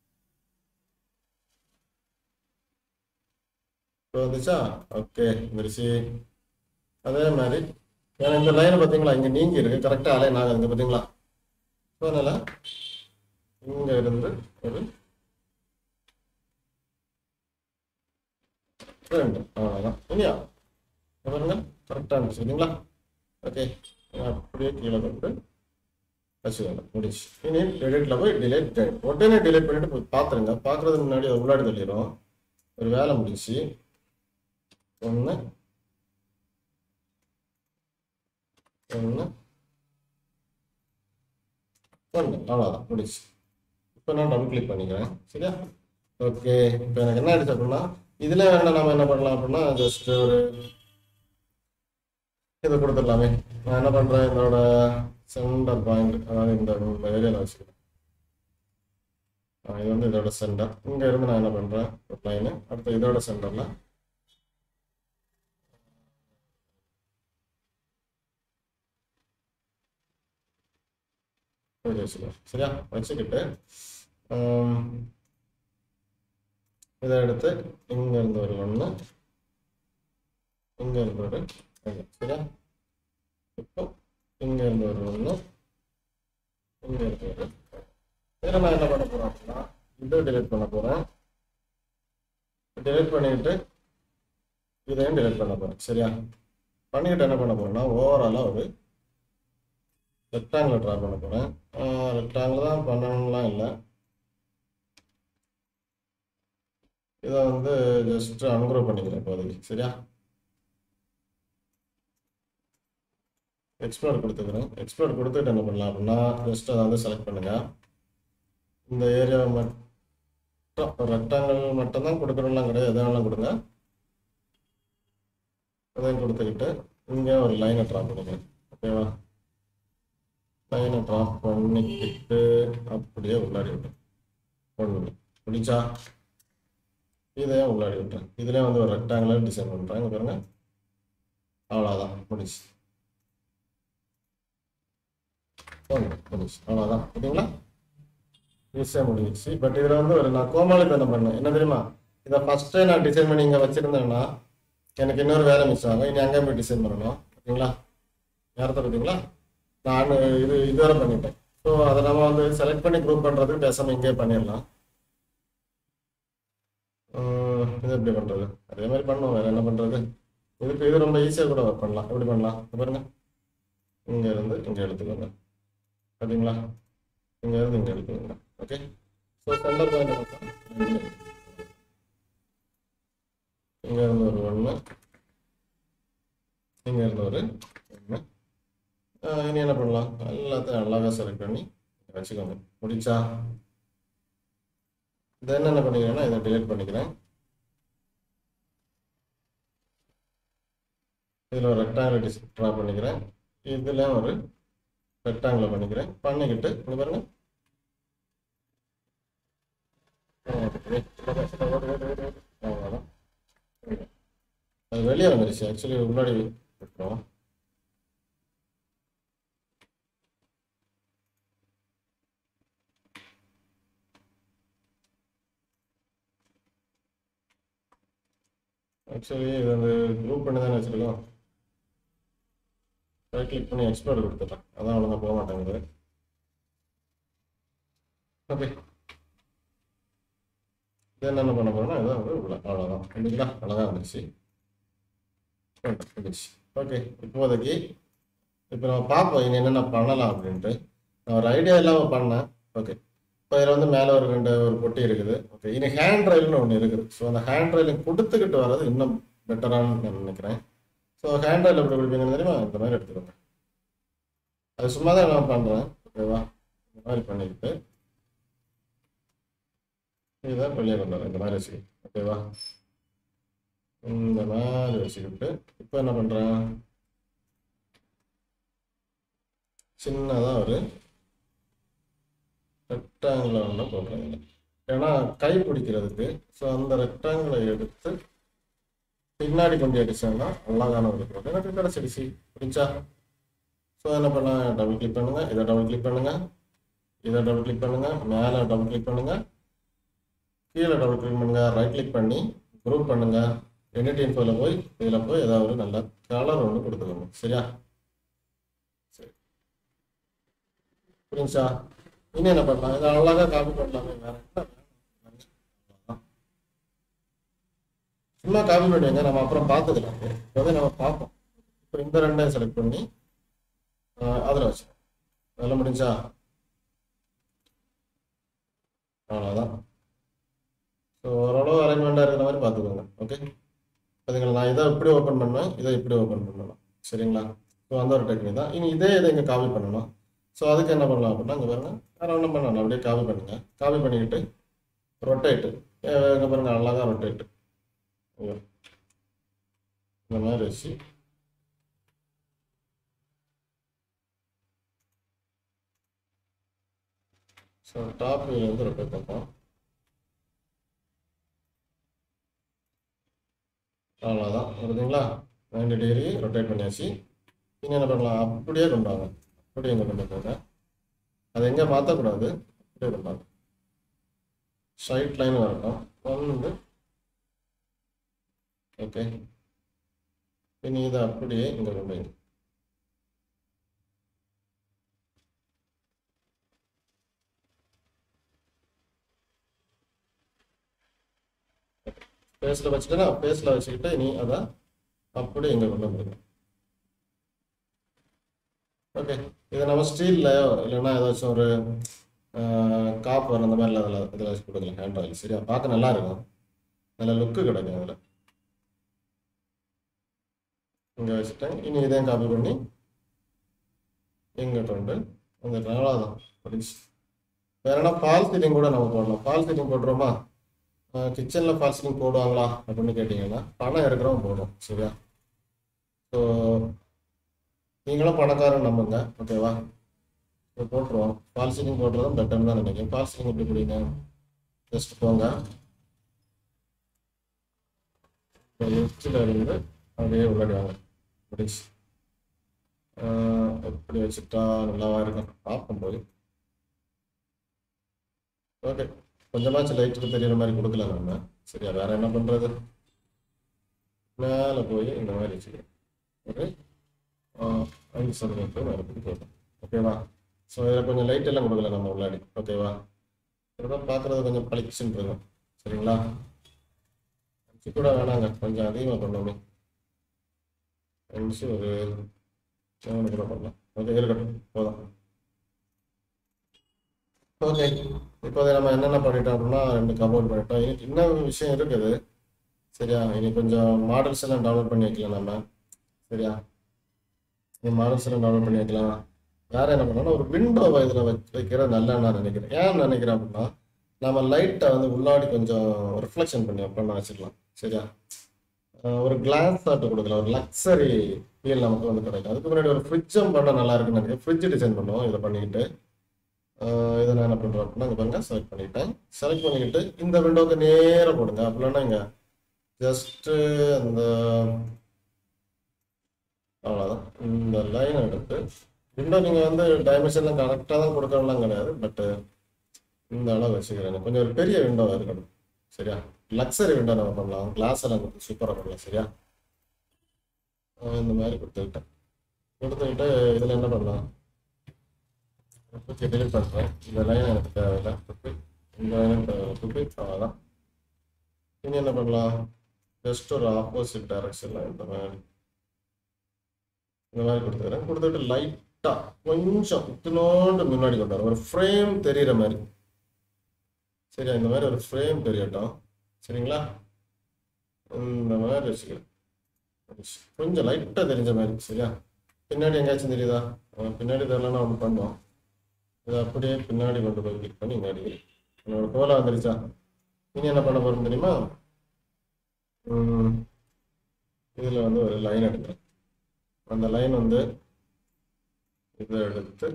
இப்போ வந்துச்சா ஓகே வந்துருச்சு அதே மாதிரி ஏன்னா இந்த லைனை பார்த்தீங்களா இங்கே நீங்கி இருக்கு கரெக்டாக அலைன் ஆகுதுங்க பார்த்தீங்களா ஸோ அதனால இங்கே இருந்து ஒரு ரெண்டு அவ்வளோதான் இல்லையா இங்க பாருங்க கரெக்டாக இருந்துச்சு இல்லைங்களா ஓகே அப்படியே கீழே கொண்டு வச்சுக்கோங்க முடிச்சு இனி டெலிட்டில் போய் டிலேட் உடனே டிலேட் பண்ணிட்டு போய் பார்த்துருங்க பார்க்குறதுக்கு முன்னாடி அதை உள்ளாடி தள்ளிடும் ஒரு வேலை முடிச்சு ஒன்று ஒன்று ஒன்று அவ்வளோதான் முடிச்சு இப்போ நான் டபுள் கிளிக் பண்ணிக்கிறேன் சரியா ஓகே இப்போ எனக்கு என்ன ஆயிடுச்சு அப்படின்னா இதில் வேணா நம்ம என்ன பண்ணலாம் அப்படின்னா ஜஸ்ட் ஒரு இதை கொடுத்துடலாமே நான் என்ன பண்ணுறேன் இதோட சென்டர் பாயிண்ட் அதாவது இந்த ஏரியாவில் வச்சுக்கிறேன் ஆ, இது வந்து இதோட சென்டர் இங்கே இருந்து நான் என்ன பண்ணுறேன் ஒரு லைனு அடுத்து இதோட சென்டரில் வச்சுக்கலாம் சரியா வச்சுக்கிட்டு ஆம், இதை எடுத்து இங்க இருந்து ஒரு ஒன்று இங்க இருந்து ஒரு ஒன்று சரியா இப்போ இங்க இருந்து ஒரு ஒன்று இங்க இருந்து ஒரு இதில் நான் என்ன பண்ண போறேன் அப்படின்னா இதை delete பண்ண போறேன் delete பண்ணிட்டு இதையும் டிலீட் பண்ண போகிறேன் சரியா பண்ணிக்கிட்டு என்ன பண்ண போகிறேன்னா ஓவராலாக ஒரு ரெக்டாங்கிள் ட்ரா பண்ண போகிறேன் ரெக்டாங்கிள் தான் பண்ணணும்லாம் இல்லை இதை வந்து ஜஸ்ட் அன்குரூப் பண்ணிக்கிறேன் இப்போதைக்கு சரியா எக்ஸ்ப்ளோர் கொடுத்துக்கிறேன் எக்ஸ்ப்ளோர் கொடுத்துட்டு என்ன பண்ணலாம் அப்படின்னா ஜஸ்ட் அதை வந்து செலக்ட் பண்ணுங்க இந்த ஏரியாவை மட்டும் ரெக்டாங்கிள் மட்டும் தான் கொடுக்கணும்லாம் கிடையாது எதனாலும் கொடுங்க அதையும் கொடுத்துக்கிட்டு இங்கே ஒரு லைனை ட்ரா பண்ணிக்கிறேன் ஓகேவா லைனை ட்ரா பண்ணிக்கிட்டு அப்படியே உள்ளாடி விட்டேன் ஒன்று முடிச்சா இதையும் உள்ளாடி விட்டேன் இதுலேயே வந்து ஒரு ரெக்டாங்குலர் டிசைன் பண்ணுறேன் இங்கே பாருங்க அவ்வளோதான் முடிச்சு முடிச்சு அவ்வளோதான் ஓகேங்களா ஈஸியாக முடிஞ்சிச்சு பட் இதில் வந்து ஒரு நான் கோமாளித்தனம் பண்ணேன் என்ன தெரியுமா இதை ஃபஸ்ட்டே நான் டிசைன் பண்ணி இங்கே வச்சுருந்தேன்னா எனக்கு இன்னொரு வேலை மிஸ் ஆகும் இனி அங்கே போய் டிசைன் பண்ணணும் ஓகேங்களா நேரத்தை பார்த்தீங்களா நான் இது இதுவரை பண்ணிட்டேன் ஸோ அதை நம்ம வந்து செலக்ட் பண்ணி குரூப் பண்ணுறதுக்கு பேசாமல் இங்கே பண்ணிடலாம் உம், இது எப்படி பண்ணுறது அதே மாதிரி பண்ணுவோம் வேறு என்ன பண்ணுறது இதுக்கு இது ரொம்ப ஈஸியாக கூட work பண்ணலாம் எப்படி பண்ணலாம் இங்க பாருங்க இங்கே இருந்து இங்கே எடுத்துக்கோங்க பார்த்தீங்களா இங்கே இருந்து இங்கே எடுத்துக்கோங்க ஓகே ஸோ சென்டர் பாயிண்ட் இங்கே இருந்து ஒரு ஒன்று இங்கே இருந்து ஒரு ஒன்று இனி என்ன பண்ணலாம் எல்லாத்தையும் அழகாக செலக்ட் பண்ணி வச்சுக்கோங்க முடிச்சா தென் என்ன பண்ணிக்கிறேன்னா இதை delete பண்ணிக்கிறேன் இதில் ஒரு ரெக்டாங்கிள் டிஸ் ட்ரா பண்ணிக்கிறேன் இதில் ஒரு ரெக்டாங்கிள் பண்ணிக்கிறேன் பண்ணிக்கிட்டு இங்க பாருங்க அவ்வளவுதான். அது வெளியே வந்துருச்சு ஆக்சுவலி முன்னாடி விட்டுரும் ஆக்சுவலி இது வந்து குரூப் பண்ணி தானே வச்சுருக்கோம் ரைட் கிளிக் பண்ணி எக்ஸ்போர்ட் கொடுத்துட்டேன் அதான் ஒழுங்கா போக மாட்டேங்குது ஓகே தென் என்ன பண்ண போறோம்னா இதான் வந்து உள்ள அவ்வளோதான் கண்டிப்பா அழகாக வந்துருச்சு வந்துருச்சு ஓகே இப்போதைக்கு இப்போ நம்ம பார்ப்போம் இனி என்னென்ன பண்ணலாம் அப்படின்ட்டு நான் ஒரு ஐடியா இல்லாமல் பண்ணேன் ஓகே இப்போ இதில் வந்து மேலே ஒரு ரெண்டு ஒரு பொட்டி இருக்குது ஓகே இனி ஹேண்ட் ரயில்னு ஒன்று இருக்குது ஸோ அந்த ஹேண்ட் ரயிலிங் கொடுத்துக்கிட்டு வர்றது இன்னும் பெட்டரானு நான் நினைக்கிறேன் ஸோ ஹேண்ட் ரயில் எப்படி பிடிப்பீங்கன்னு தெரியுமா இந்த மாதிரி எடுத்துக்கோங்க அது சும்மா தான் நான் பண்ணுறேன் ஓகேவா இந்த மாதிரி பண்ணிக்கிட்டு இதுதான் வெளியே கொண்டு வரேன் இந்த மாதிரி வச்சு ஓகேவா இந்த மாதிரி வச்சுக்கிட்டு இப்போ என்ன பண்ணுறேன் சின்னதாக ஒரு ரெக்டாங்கிள் ஒன்று போடுறேன் ஏன்னா கை பிடிக்கிறதுக்கு ஸோ அந்த ரெக்டாங்கிளை எடுத்து பின்னாடி கொண்டு அடிச்சோம்னா அழகான ஒரு போட்டு எனக்கு கிடச்சிடுச்சு பிடிச்சா ஸோ என்ன பண்ணலாம் டபுள் கிளிக் பண்ணுங்க இதை டபுள் கிளிக் பண்ணுங்க இதை டபுள் கிளிக் பண்ணுங்க மேலே டபுள் கிளிக் பண்ணுங்க கீழே டபுள் கிளிக் பண்ணுங்க ரைட் கிளிக் பண்ணி குரூப் பண்ணுங்க எடிட் இன்ஃபோவில் போய் இதில் போய் ஏதாவது ஒரு நல்ல கலர் ஒன்று கொடுத்துக்கோங்க சரியா சரி புரிஞ்சா இனி என்ன பண்ணலாம் இதை அழகா காப்பி பண்ணலாமே வேற என்ன வேணும்? சும்மா காப்பி பண்ணுவீங்க நம்ம அப்புறம் பார்த்துக்கலாம் இப்போதே நம்ம பார்ப்போம் இப்போ இந்த ரெண்டையும் செலக்ட் பண்ணி அதில் வச்சு அதெல்லாம் முடிஞ்சா அவ்வளோதான் ஸோ ஓரளவு அரேஞ்ச்மெண்ட்டாக இருக்கிற மாதிரி பார்த்துக்கோங்க ஓகே அதுங்களா நான் இதை இப்படி ஓப்பன் பண்ணுவேன் இதை இப்படி ஓப்பன் பண்ணணும் சரிங்களா ஸோ அந்த ஒரு டெக்னிக் தான் இனி இதே இதை இங்கே காப்பி பண்ணணும் ஸோ அதுக்கு என்ன பண்ணலாம் அப்படின்னா இங்கே பாருங்க வேறு ஒன்றும் பண்ணலாம் அப்படியே காப்பி பண்ணுங்க காப்பி பண்ணிக்கிட்டு ரொட்டேட்டு இங்கே பாருங்க அழகாக ரொட்டேட்டு இந்த மாதிரி வச்சு ஸோ டாப் வந்து ரொட்டேட் பண்ணுறோம் அவ்வளோதான் வருதுங்களா நைன்டி டிகிரி ரொட்டேட் பண்ணியாச்சு இனி என்ன பண்ணலாம் அப்படியே கொண்டு வாங்க அப்படியே இங்கே கொண்டு போங்க அதை எங்கே மாற்றக்கூடாது அப்படியே கொண்டு வாங்க ஸ்ட்ரைட் லைன் வரட்டும் வந்து ஓகே இனி இதை அப்படியே இங்கே கொண்டு வைங்க ஃபேஸில் வச்சுட்டேன்னா ஃபேஸில் வச்சுக்கிட்டு நீ அதை அப்படியே இங்கே கொண்டு வந்துருங்க ஓகே இதை நம்ம ஸ்டீல்லையோ இல்லைன்னா ஏதாச்சும் ஒரு காப்பர் அந்த மாதிரி அதில் இதில் வச்சு கொடுக்கலாம் ஹேண்ட் ஆயில் சரியா பார்க்க நல்லா இருக்கும் நல்ல லுக்கு கிடைக்கும் அதில் இங்கே வச்சுட்டேன் இனி இதையும் காப்பி பண்ணி இங்கே கொண்டு வந்துட்டு அவ்வளோதான் முடிச்சு வேற என்ன ஃபால் சீலிங் கூட நம்ம போடலாம் ஃபால் சீலிங் போடுறோமா கிச்சனில் ஃபால் சீலிங் போடுவாங்களா அப்படின்னு கேட்டிங்கன்னா பணம் இருக்கிறவங்க போடும் சரியா ஸோ நீங்களும் பணக்காரன் நம்புங்க ஓகேவா இப்போ போட்டுருவோம் ஃபால் சீலிங் போடுறதும் பெட்டர்னு தான் நினைக்கிறேன் ஃபால் சீலிங் எப்படி பிடிங்க ஜஸ்ட் போங்க லெஃப்டில் இருந்து அப்படியே உள்ளாடி வாங்க முடிச்சு எப்படி வச்சுட்டா நல்லாவா இருக்கும் பார்ப்போம் போய் ஓகே கொஞ்சமாச்சும் லைட்டுக்கு தெரியுற மாதிரி கொடுக்கல நம்ம சரியா வேற என்ன பண்றது மேலே போய் இந்த மாதிரி வச்சுக்கிறேன் ஓகே அஞ்சு சதவீதம் மேலே போய் போதும் ஓகேவா ஸோ இதில் கொஞ்சம் லைட் எல்லாம் கொடுக்கல நம்ம உள்ளாடி ஓகேவா இதெல்லாம் பார்க்குறது கொஞ்சம் பளிச்சுன்னு இருக்கும் சரிங்களா அஞ்சு கூட வேணாங்க கொஞ்சம் அதிகமாக பண்ணணும் அஞ்சு ஒரு செவன் கூட பண்ணலாம் ஓகே இருக்கட்டும் போதும் ஓகே இப்போ நம்ம என்னென்ன பண்ணிட்டோம் அப்படின்னா ரெண்டு கபோர்ட் பண்ணிட்டோம் இனி இன்னும் விஷயம் இருக்குது சரியா இனி கொஞ்சம் மாடல்ஸ் எல்லாம் டவுன்லோட் பண்ணி வைக்கலாம் நம்ம சரியா இனி மாடல்ஸ் எல்லாம் டவுன்லோட் பண்ணி வைக்கலாம் வேற என்ன பண்ணோம்னா ஒரு விண்டோவை இதில் வச்சு வைக்கிறது நல்லா நான் நினைக்கிறேன் ஏன் நினைக்கிறேன் அப்படின்னா நம்ம லைட்டை வந்து உள்ளாடி கொஞ்சம் ரிஃப்ளெக்ஷன் பண்ணி பண்ண வச்சுக்கலாம் சரியா அஹ் ஒரு கிளாஸ் ஆட்டு கொடுக்கலாம் ஒரு லக்ஸரி ஃபீல் நமக்கு வந்து கிடைக்கும் அதுக்கு முன்னாடி ஒரு ஃப்ரிட்ஜும் பண்ண நல்லா இருக்குன்னு நினைக்கிறேன் ஃப்ரிட்ஜ் டிசைன் பண்ணுவோம் இதை பண்ணிக்கிட்டு ஆஹ் இதை நான் என்ன பண்ணுறேன் அப்படின்னா இங்க பாருங்க செலக்ட் பண்ணிட்டேன் செலக்ட் பண்ணிக்கிட்டு இந்த விண்டோக்கு நேராக போடுங்க அப்படின்னா இங்கே ஜஸ்ட்டு அந்த அவ்வளோதான் இந்த லைன் எடுத்து விண்டோ நீங்கள் வந்து டைமென்ஷன்லாம் கரெக்டாக தான் கொடுக்கறதுலாம் கிடையாது பட்டு இந்த அளவு வச்சுக்கிறேன் கொஞ்சம் ஒரு பெரிய விண்டோவாக இருக்கணும் சரியா லக்ஸரி விண்டோ நம்ம பண்ணலாம் கிளாஸ் எல்லாம் கொடுத்து சூப்பராக பண்ணலாம் சரியா ஆஹ் இந்த மாதிரி கொடுத்துக்கிட்டேன் கொடுத்துக்கிட்டு இதில் என்ன பண்ணலாம் தூக்கி delete பண்ணுறேன் இந்த லைன் எனக்கு தேவையில்லை தூக்கி இந்த லைன் தூக்கி அவ்வளோதான் இனி என்ன பண்ணலாம் ஜஸ்ட் ஒரு ஆப்போசிட் டைரக்ஷனில் இந்த மாதிரி இந்த மாதிரி கொடுத்துக்கிறேன் கொடுத்துட்டு லைட்டாக கொஞ்சம் இத்தினோண்டு முன்னாடி கொண்டு வரேன் ஒரு ஃப்ரேம் தெரியிற மாதிரி சரியா இந்த மாதிரி ஒரு ஃப்ரேம் தெரியட்டும் சரிங்களா இந்த மாதிரி வச்சுக்கிறேன் கொஞ்சம் லைட்டாக தெரிஞ்ச மாதிரி சரியா பின்னாடி எங்கேயாச்சும் தெரியுதா அவன் பின்னாடி தெரியலன்னா ஒன்று பண்ணுவோம் இதை அப்படியே பின்னாடி கொண்டு போய் கிளிக் பண்ணி இங்கே அடிக்கிறேன் என்னோட கோலா வந்துருச்சா இனி என்ன பண்ண போறோம் தெரியுமா இதில் வந்து ஒரு லைன் எடுக்கிறேன் அந்த லைன் வந்து இதை எடுத்து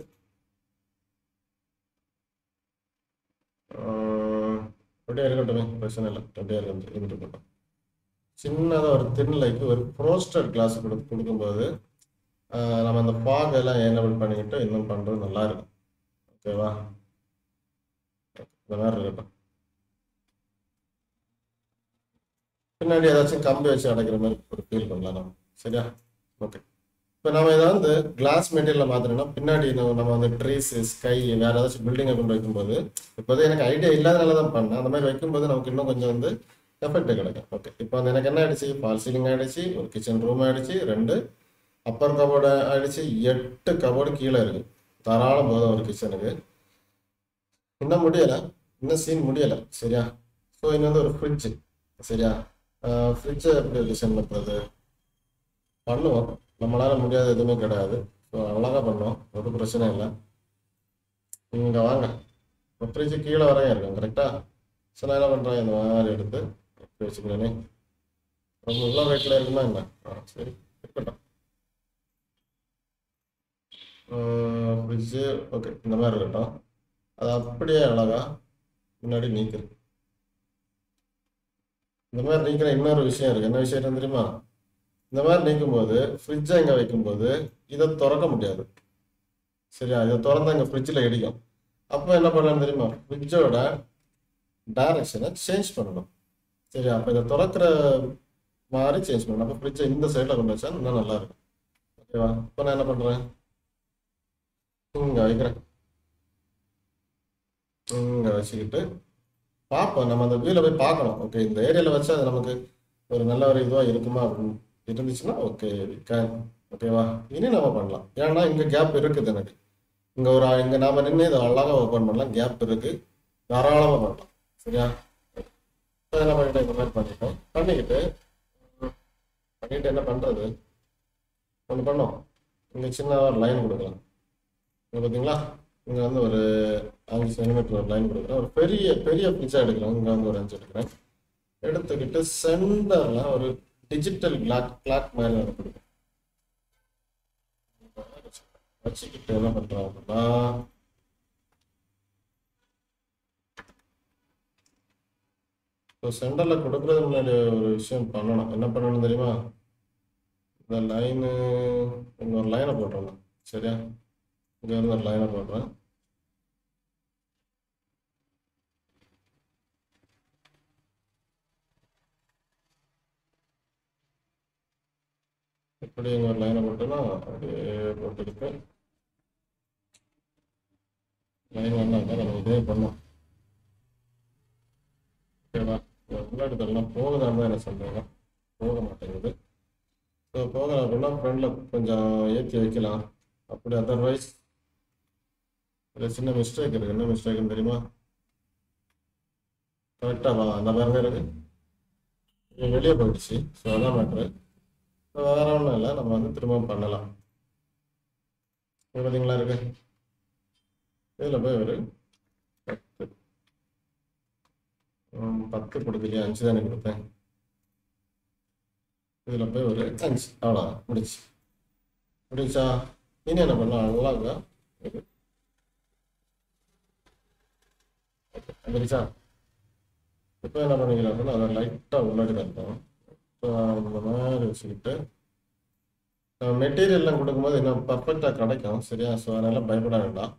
ஆஹ், அப்படியே இருக்கட்டுமே பிரச்சனை இல்லை அப்படியே இருக்கு இருந்துட்டு இருக்கட்டும் சின்னதாக ஒரு தின் லைக்கு ஒரு ப்ரோஸ்டட் கிளாஸ் கொடு கொடுக்கும்போது ஆஹ், நம்ம அந்த fog எல்லாம் எனபிள் பண்ணிக்கிட்டு இன்னும் பண்ணுறது நல்லா இருக்கும் ஓகேவா இந்த மாதிரி இருக்கட்டும் பின்னாடி ஏதாச்சும் கம்பி வச்சு அடைக்கிற மாதிரி ஒரு ஃபீல் பண்ணலாம் நம்ம சரியா ஓகே இப்போ நம்ம இதை வந்து கிளாஸ் மெட்டீரியலில் மாற்றினோம்னா பின்னாடி நம்ம நம்ம வந்து ட்ரீஸ் ஸ்கை வேற ஏதாச்சும் பில்டிங்கை கொண்டு வைக்கும்போது இப்போதான் எனக்கு ஐடியா இல்லாதனால தான் பண்ணேன் அந்த மாதிரி வைக்கும்போது நமக்கு இன்னும் கொஞ்சம் வந்து எஃபெக்ட் கிடைக்கும் ஓகே இப்போ வந்து எனக்கு என்ன ஆயிடுச்சு ஃபால் சீலிங் ஆயிடுச்சு ஒரு கிச்சன் ரூம் ஆயிடுச்சு ரெண்டு அப்பர் கபோர்டு ஆயிடுச்சு எட்டு கபோர்டு கீழே இருக்கு தாராளம் போதும் ஒரு கிச்சனுக்கு இன்னும் முடியலை இன்னும் சீன் முடியலை சரியா ஸோ இனி வந்து ஒரு ஃப்ரிட்ஜு சரியா ஃப்ரிட்ஜை எப்படி டிசைன் பண்ணுறது பண்ணுவோம் நம்மளால முடியாத எதுவுமே கிடையாது ஸோ அழகாக பண்ணுவோம் ஒரு பிரச்சனை இல்லை இங்கே வாங்க இப்போ ஃப்ரிட்ஜு கீழே வரையும் இருக்கும் கரெக்டாக ஸோ நான் என்ன பண்ணுறேன் இந்த மாதிரி எடுத்து எப்படி வச்சுக்கிறேனே ரொம்ப இவ்வளோ வெயிட்டில் இருக்குமா என்ன ஆ சரி இருக்கட்டும் ஃப்ரிட்ஜு ஓகே இந்த மாதிரி இருக்கட்டும் அது அப்படியே அழகா முன்னாடி நீக்குது இந்த மாதிரி நீக்கிற இன்னொரு விஷயம் இருக்கு என்ன விஷயம் தெரியுமா இந்த மாதிரி நீக்கும்போது ஃப்ரிட்ஜை இங்கே வைக்கும்போது இதை திறக்க முடியாது சரியா இதை திறந்தா இங்கே ஃப்ரிட்ஜில் இடிக்கும் அப்போ என்ன பண்ணலாம் தெரியுமா ஃப்ரிட்ஜோட டைரக்ஷனை சேஞ்ச் பண்ணணும் சரியா அப்போ இதை திறக்கிற மாதிரி சேஞ்ச் பண்ணணும் அப்போ ஃப்ரிட்ஜை இந்த சைடில் கொண்டு வச்சா இன்னும் நல்லா இருக்கும் ஓகேவா இப்போ நான் என்ன பண்ணுறேன் இங்கே வைக்கிறேன் இங்கே வச்சுக்கிட்டு பார்ப்போம் நம்ம அந்த வியூவில் போய் பார்க்கணும் ஓகே இந்த ஏரியாவில் வச்சு அது நமக்கு ஒரு நல்ல ஒரு இதுவாக இருக்குமா அப்படின்னு இருந்துச்சுன்னா ஓகே கேன் ஓகேவா இனி நம்ம பண்ணலாம் ஏன்னா இங்கே கேப் இருக்குது எனக்கு இங்கே ஒரு இங்கே நாம நின்று இதை அழகாக ஓப்பன் பண்ணலாம் கேப் இருக்குது தாராளமாக பண்ணலாம் சரியா அதை நம்ம கிட்ட இந்த மாதிரி பண்ணிட்டோம் பண்ணிக்கிட்டு ம், பண்ணிட்டு என்ன பண்ணுறது ஒன்று பண்ணோம் இங்கே சின்ன ஒரு லைன் கொடுக்கலாம் இங்கே பார்த்தீங்களா இங்கே வந்து ஒரு அஞ்சு சென்டிமீட்டர் ஒரு லைன் கொடுக்குறேன் ஒரு பெரிய பெரிய பிச்சா எடுக்கிறேன் இங்கே வந்து ஒரு அஞ்சு எடுக்கிறேன் எடுத்துக்கிட்டு சென்டரில் ஒரு டிஜிட்டல் கிளாக் கிளாக் மாதிரி ஒன்று கொடுக்கும் வச்சுக்கிட்டு என்ன பண்ணுறோம் அப்படின்னா இப்போ சென்டரில் கொடுக்குறது முன்னாடி ஒரு விஷயம் பண்ணணும் என்ன பண்ணணும் தெரியுமா இந்த லைனு இங்கே ஒரு லைனை போட்டுறணும் சரியா இங்கே இருந்து ஒரு லைனை போடுறேன் இப்படி இங்கே ஒரு லைனை போட்டோன்னா அப்படியே போட்டுக்கிட்டு லைன் வந்தாங்க நம்ம இதே பண்ணோம் ஓகேவா முன்னாடி தரலாம் போகுதான்னு தான் என்ன சொல்கிறாங்க போக மாட்டேங்குது ஸோ போகலாம் அப்படின்னா ஃப்ரெண்டில் கொஞ்சம் ஏற்றி வைக்கலாம் அப்படி அதர்வைஸ் இதில் சின்ன மிஸ்டேக் இருக்குது என்ன மிஸ்டேக்குன்னு தெரியுமா கரெக்டாக வா அந்த பாருங்க இருக்கு இது வெளியே போயிடுச்சு ஸோ அதான் மேட்ரு வேற ஒன்றும் இல்லை நம்ம வந்து திரும்ப பண்ணலாம் இங்க பார்த்தீங்களா இருக்கு இதில் போய் ஒரு பத்து ம், பத்து கொடுக்கலையா அஞ்சு தானே கொடுத்தேன் இதில் போய் ஒரு அஞ்சு அவ்வளோதான் முடிச்சு முடிச்சா இனி என்ன பண்ணலாம் அழகா இது முடிச்சா இப்போ என்ன பண்ணிக்கலாம் அப்படின்னா அதை லைட்டாக உள்ளாடி தரணும் இப்போ இந்த மாதிரி வச்சுக்கிட்டு மெட்டீரியல்லாம் கொடுக்கும்போது இன்னும் பர்ஃபெக்டாக கிடைக்கும் சரியா ஸோ அதனால் பயப்பட வேண்டாம்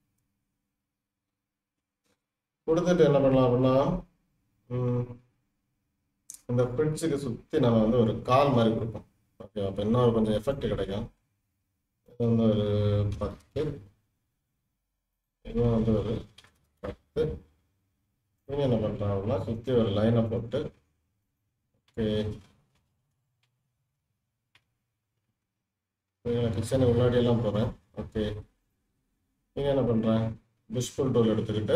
கொடுத்துட்டு என்ன பண்ணலாம் அப்படின்னா ம், இந்த ஃப்ரிட்ஜுக்கு சுற்றி நம்ம வந்து ஒரு கால் மாதிரி கொடுப்போம் ஓகே அப்போ இன்னும் கொஞ்சம் எஃபெக்ட் கிடைக்கும் இது வந்து ஒரு பத்து இதுவும் வந்து ஒரு பத்து இனி என்ன பண்ணுறோம் அப்படின்னா சுற்றி ஒரு லைனை போட்டு ஓகே கிச்சனுக்கு முன்னாடி எல்லாம் போகிறேன் ஓகே நீங்கள் என்ன பண்ணுறேன் புஷ்புல் டூல் எடுத்துக்கிட்டு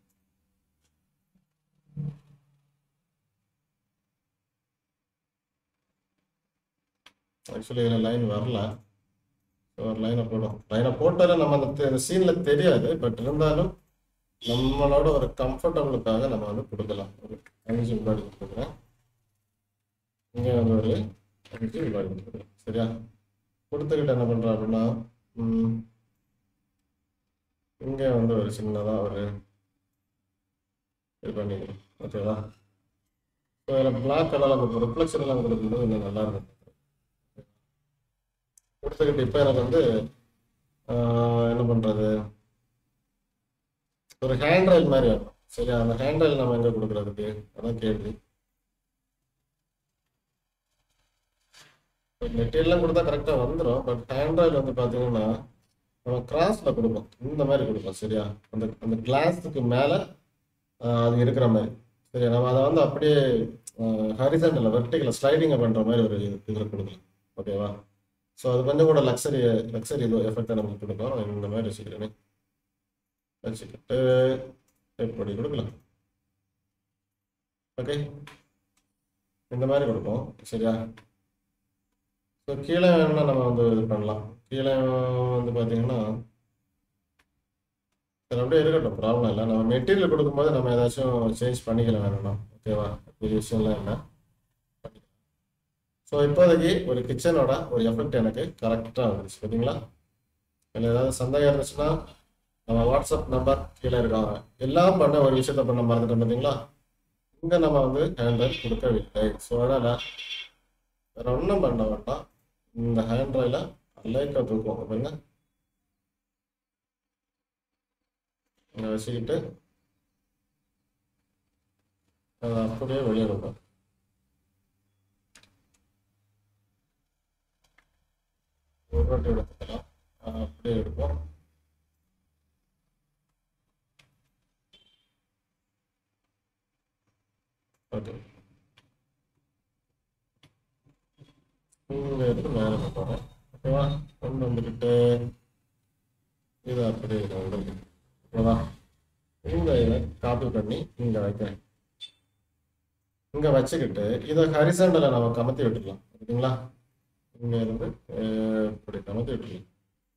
ஆக்சுவலி இதில் லைன் வரல ஸோ ஒரு லைனை போடும் லைனை போட்டாலும் நம்ம அந்த சீனில் தெரியாது பட் இருந்தாலும் நம்மளோட ஒரு கம்ஃபர்டபுளுக்காக நம்ம வந்து கொடுக்கலாம் ஒரு அஞ்சு முன்னாடி கொடுக்குறேன் இங்கே வந்து ஒரு அஞ்சு முன்னாடி கொடுக்குறேன் சரியா கொடுத்துக்கிட்டு என்ன பண்ணுறோம் அப்படின்னா ம், இங்கே வந்து ஒரு சின்னதாக ஒரு இது பண்ணிக்கணும் ஓகேவா ஸோ இதில் பிளாக் கலரில் அந்த ரிஃப்ளெக்ஷன் எல்லாம் கொடுக்கும்போது இன்னும் நல்லா இருக்கும் கொடுத்துக்கிட்டு இப்போ எனக்கு வந்து ஆஹ், என்ன பண்ணுறது ஒரு ஹேண்ட் ரயில் மாதிரி வேணும் சரியா அந்த ஹேண்ட் ரயில் நம்ம எங்கே கொடுக்குறதுக்கு அதான் கேள்வி மெட்டீரியல்லாம் கொடுத்தா கரெக்டாக வந்துடும் பட் ஹேண்ட் ரயில் வந்து பார்த்தீங்கன்னா நம்ம கிராஸில் கொடுப்போம் இந்த மாதிரி கொடுப்போம் சரியா அந்த அந்த கிளாஸுக்கு மேலே அது இருக்கிற மாதிரி சரியா நம்ம அதை வந்து அப்படியே ஹரிசன்டில் வெர்டிக்கலில் ஸ்லைடிங்கை பண்ணுற மாதிரி ஒரு இதில் கொடுக்கலாம் ஓகேவா ஸோ அது கொஞ்சம் கூட லக்ஸரி லக்ஸரி இது எஃபெக்டாக நமக்கு கொடுக்கும் நான் இந்த மாதிரி வச்சுக்கிறேனே வச்சுக்கிட்டு எப்படி கொடுக்கலாம் ஓகே இந்த மாதிரி கொடுப்போம் சரியா ஸோ கீழே வேணும்னா நம்ம வந்து இது பண்ணலாம் கீழே வந்து பார்த்தீங்கன்னா சரி அப்படியே இருக்கட்டும் ப்ராப்ளம் இல்லை நம்ம மெட்டீரியல் கொடுக்கும்போது நம்ம ஏதாச்சும் சேஞ்ச் பண்ணிக்கலாம் வேணும்னா ஓகேவா பெரிய விஷயம்லாம் இல்லை ஸோ இப்போதைக்கு ஒரு கிச்சனோட ஒரு எஃபெக்ட் எனக்கு கரெக்டாக வந்துருச்சு பார்த்தீங்களா இதில் ஏதாவது சந்தேகம் இருந்துச்சுன்னா நம்ம வாட்ஸ்அப் நம்பர் கீழே இருக்காங்க எல்லாம் பண்ண ஒரு விஷயத்த பண்ண மறந்துட்டோம் பார்த்தீங்களா இங்கே நம்ம வந்து ஹேண்டில் கொடுக்கவில்லை ஸோ அதனால் வேற ஒன்றும் பண்ண வேண்டாம் இந்த ஹேண்ட் ராயில் லைட்டாக தூக்குவோம் பாருங்க இங்கே வச்சுக்கிட்டு அதை அப்படியே வெளியே எடுப்போம் ஒரு வாட்டி எடுத்துக்கலாம் அதை அப்படியே எடுப்போம் ஓகே இங்க இருந்து மேலே போகிறேன் ஓகேவா கொண்டு வந்துக்கிட்டு இது அப்படியே இதை வந்து ஓகேவா இந்த இதை காப்பி பண்ணி இங்கே வைக்கிறேன் இங்கே வச்சுக்கிட்டு இதை ஹரிசாண்டலை நம்ம கமத்தி விட்டுக்கலாம் ஓகேங்களா இங்கே இருந்து அஹ், இப்படி கமத்தி விட்டுக்கலாம்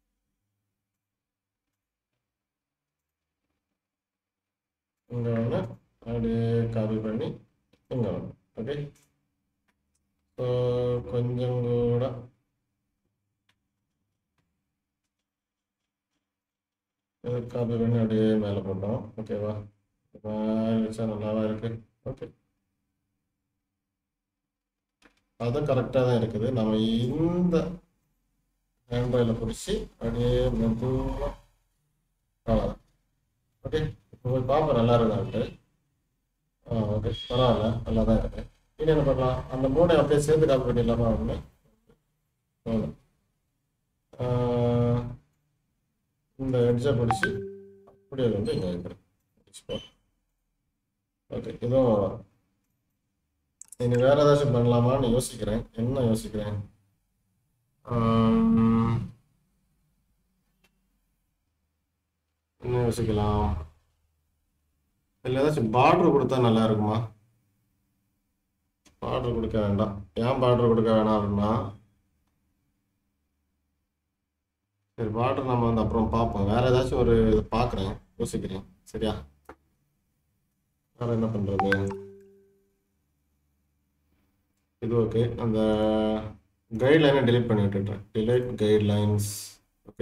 இங்கே ஒன்று அப்படியே காப்பி பண்ணி இங்கே ஒன்று ஓகே ஸோ கொஞ்சம் கூட இது காப்பி பண்ணி அப்படியே மேலே போட்டோம் ஓகேவா வச்சா நல்லாவா இருக்கு ஓகே அது கரெக்டாக தான் இருக்குது நம்ம இந்த ஹேண்ட்ரையில் பிடிச்சி அப்படியே மெதுவாக அவ்வளோதான் ஓகே இப்போ போய் பார்ப்போம் நல்லா இருக்கான்ட்டு ஆ ஓகே பரவாயில்ல நல்லா தான் இருக்கு இனி என்ன பண்ணலாம் அந்த மூணை அப்படியே சேர்த்து காப்பி பண்ணிடலாமா ஒன்று அவ்வளோ இந்த எட்ஜை பிடிச்சி அப்படியே வந்து இங்கே வைக்கிறேன் ஓகே இதுவும் இனி வேற ஏதாச்சும் பண்ணலாமான்னு யோசிக்கிறேன் என்ன யோசிக்கிறேன் ஆம், என்ன யோசிக்கலாம் இல்லை ஏதாச்சும் பார்டர் கொடுத்தா நல்லா இருக்குமா பார்டர் கொடுக்க வேண்டாம் ஏன் பார்டர் கொடுக்க வேணாம் அப்படின்னா சரி பார்டர் நம்ம வந்து அப்புறம் பார்ப்போம் வேற ஏதாச்சும் ஒரு இது பார்க்குறேன் யோசிக்கிறேன் சரியா வேற என்ன பண்றது இது ஓகே அந்த கைட்லைனை delete பண்ணி விட்டுட்டேன் delete கைட்லைன்ஸ் ஓகே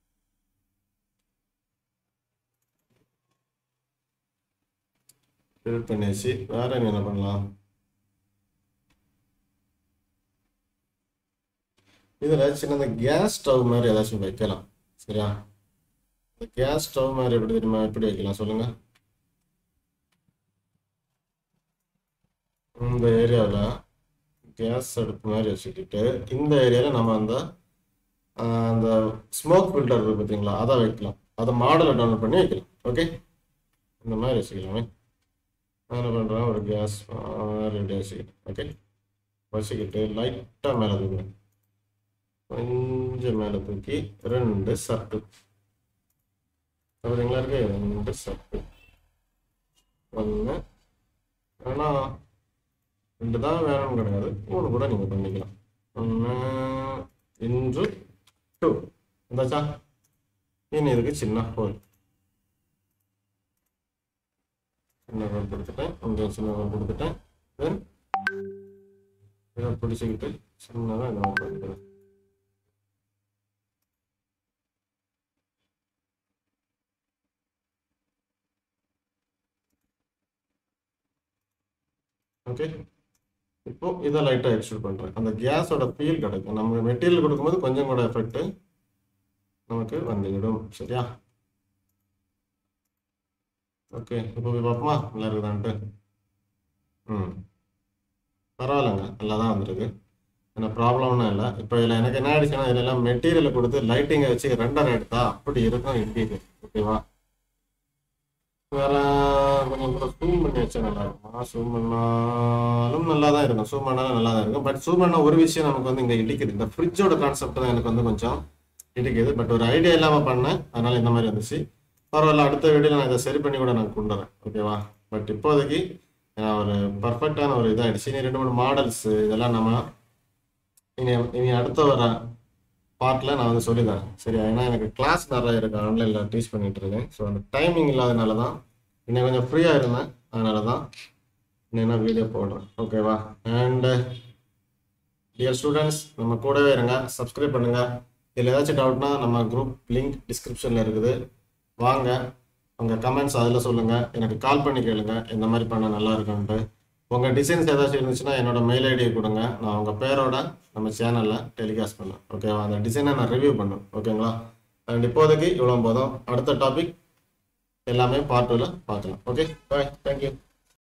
delete பண்ணியாச்சு வேற என்ன பண்ணலாம் இதுல சின்ன கேஸ் ஸ்டவ் மாதிரி ஏதாச்சும் வைக்கலாம் சரியா இந்த கேஸ் ஸ்டவ் மாதிரி எப்படி தெரியுமா எப்படி வைக்கலாம் சொல்லுங்க இந்த ஏரியாவில் கேஸ் அடுப்பு மாதிரி வச்சுக்கிட்டு இந்த ஏரியாவில் நம்ம அந்த ஆஹ், அந்த ஸ்மோக் ஃபில்டர் இருக்கு பார்த்தீங்களா அதை வைக்கலாம் அதை மாடலை டவுன்லோட் பண்ணி வைக்கலாம் ஓகே இந்த மாதிரி வச்சுக்கலாமே நான் என்ன பண்ணுறேன் ஒரு கேஸ் ரெடி வச்சுக்கிட்டு ஓகே வச்சுக்கிட்டு லைட்டாக மேலே தூக்குறேன் கொஞ்சம் மேலே தூக்கி ரெண்டு சர்ட்டு அப்படிங்களா இருக்கு ரெண்டு சர்ட்டு ஒன்று ஆனால் ரெண்டு தான் வேணும்னு கிடையாது மூணு கூட நீங்கள் பண்ணிக்கலாம் ஒன்று இன்று டூ இருந்தாச்சா இனி இதுக்கு சின்ன ஹோல் சின்ன ஹோல் கொடுத்துட்டேன் இங்கே சின்ன ஹோல் கொடுத்துட்டேன் தென் இதை பிடிச்சிக்கிட்டு சின்னதாக இதை பண்ணிக்கிறேன் ஓகே இப்போ இதை லைட்டாக எக்ஸ்ட்ரூட் பண்ணுறேன் அந்த கேஸோட ஃபீல் கிடைக்கும் நம்ம மெட்டீரியல் கொடுக்கும்போது கொஞ்சம் கூட எஃபெக்ட் நமக்கு வந்துவிடும் சரியா ஓகே இப்போ போய் பார்ப்போமா நல்லா இருக்குதான்ட்டு ம் பரவாயில்லைங்க நல்லா தான் வந்திருக்கு ஏன்னா ப்ராப்ளம்னு இல்லை இப்போ இதில் எனக்கு என்ன ஆயிடுச்சுன்னா இதுல எல்லாம் மெட்டீரியலை கொடுத்து லைட்டிங்கை வச்சு ரெண்டரை எடுத்தா அப்படி இருக்கும் இன்டீரியர் ஓகேவா வேற கொஞ்சம் கூட ஜூம் பண்ணி வச்சா நல்லா இருக்குமா ஜூம் பண்ணாலும் நல்லா தான் இருக்கும் ஜூம் பண்ணாலும் நல்லா தான் இருக்கும் பட் ஜூம் பண்ண ஒரு விஷயம் நமக்கு வந்து இங்கே இடிக்குது இந்த ஃப்ரிட்ஜோட கான்செப்ட் தான் எனக்கு வந்து கொஞ்சம் இடிக்குது பட் ஒரு ஐடியா இல்லாமல் பண்ணேன் அதனால இந்த மாதிரி வந்துச்சு பரவாயில்ல அடுத்த வீடியோவில் நான் இதை சரி பண்ணி கூட நான் கொண்டு வரேன் ஓகேவா பட் இப்போதைக்கு நான் ஒரு பர்ஃபெக்டான ஒரு இதாகிடுச்சு இனி ரெண்டு மூணு மாடல்ஸ் இதெல்லாம் நம்ம இனி இனி அடுத்த வர பார்ட்டில் நான் வந்து சொல்லித்தரேன் சரியா ஏன்னா எனக்கு கிளாஸ் நிறைய இருக்கு ஆன்லைனில் டீச் பண்ணிட்டு இருக்கேன் ஸோ அந்த டைமிங் இல்லாதனால தான் இன்னும் கொஞ்சம் ஃப்ரீயாக இருந்தேன் அதனால தான் இன்னும் வீடியோ போடுறேன் ஓகேவா அண்ட் டியர் ஸ்டூடெண்ட்ஸ் நம்ம கூடவே இருங்க சப்ஸ்கிரைப் பண்ணுங்க இதில் ஏதாச்சும் டவுட்னா நம்ம குரூப் லிங்க் டிஸ்கிரிப்ஷனில் இருக்குது வாங்க உங்கள் கமெண்ட்ஸ் அதில் சொல்லுங்கள் எனக்கு கால் பண்ணி கேளுங்க இந்த மாதிரி பண்ண நல்லா இருக்குன்ட்டு உங்கள் டிசைன்ஸ் ஏதாச்சும் இருந்துச்சுன்னா என்னோட மெயில் ஐடியை கொடுங்க நான் உங்கள் பேரோட நம்ம சேனலில் டெலிகாஸ்ட் பண்ணேன் ஓகேவா அந்த டிசைனை நான் ரிவ்யூ பண்ணுவேன் ஓகேங்களா அண்ட் இப்போதைக்கு இவ்வளோ போதும் அடுத்த டாபிக் எல்லாமே பார்ட் டூவில் பார்க்கலாம் ஓகே பாய் தேங்க்யூ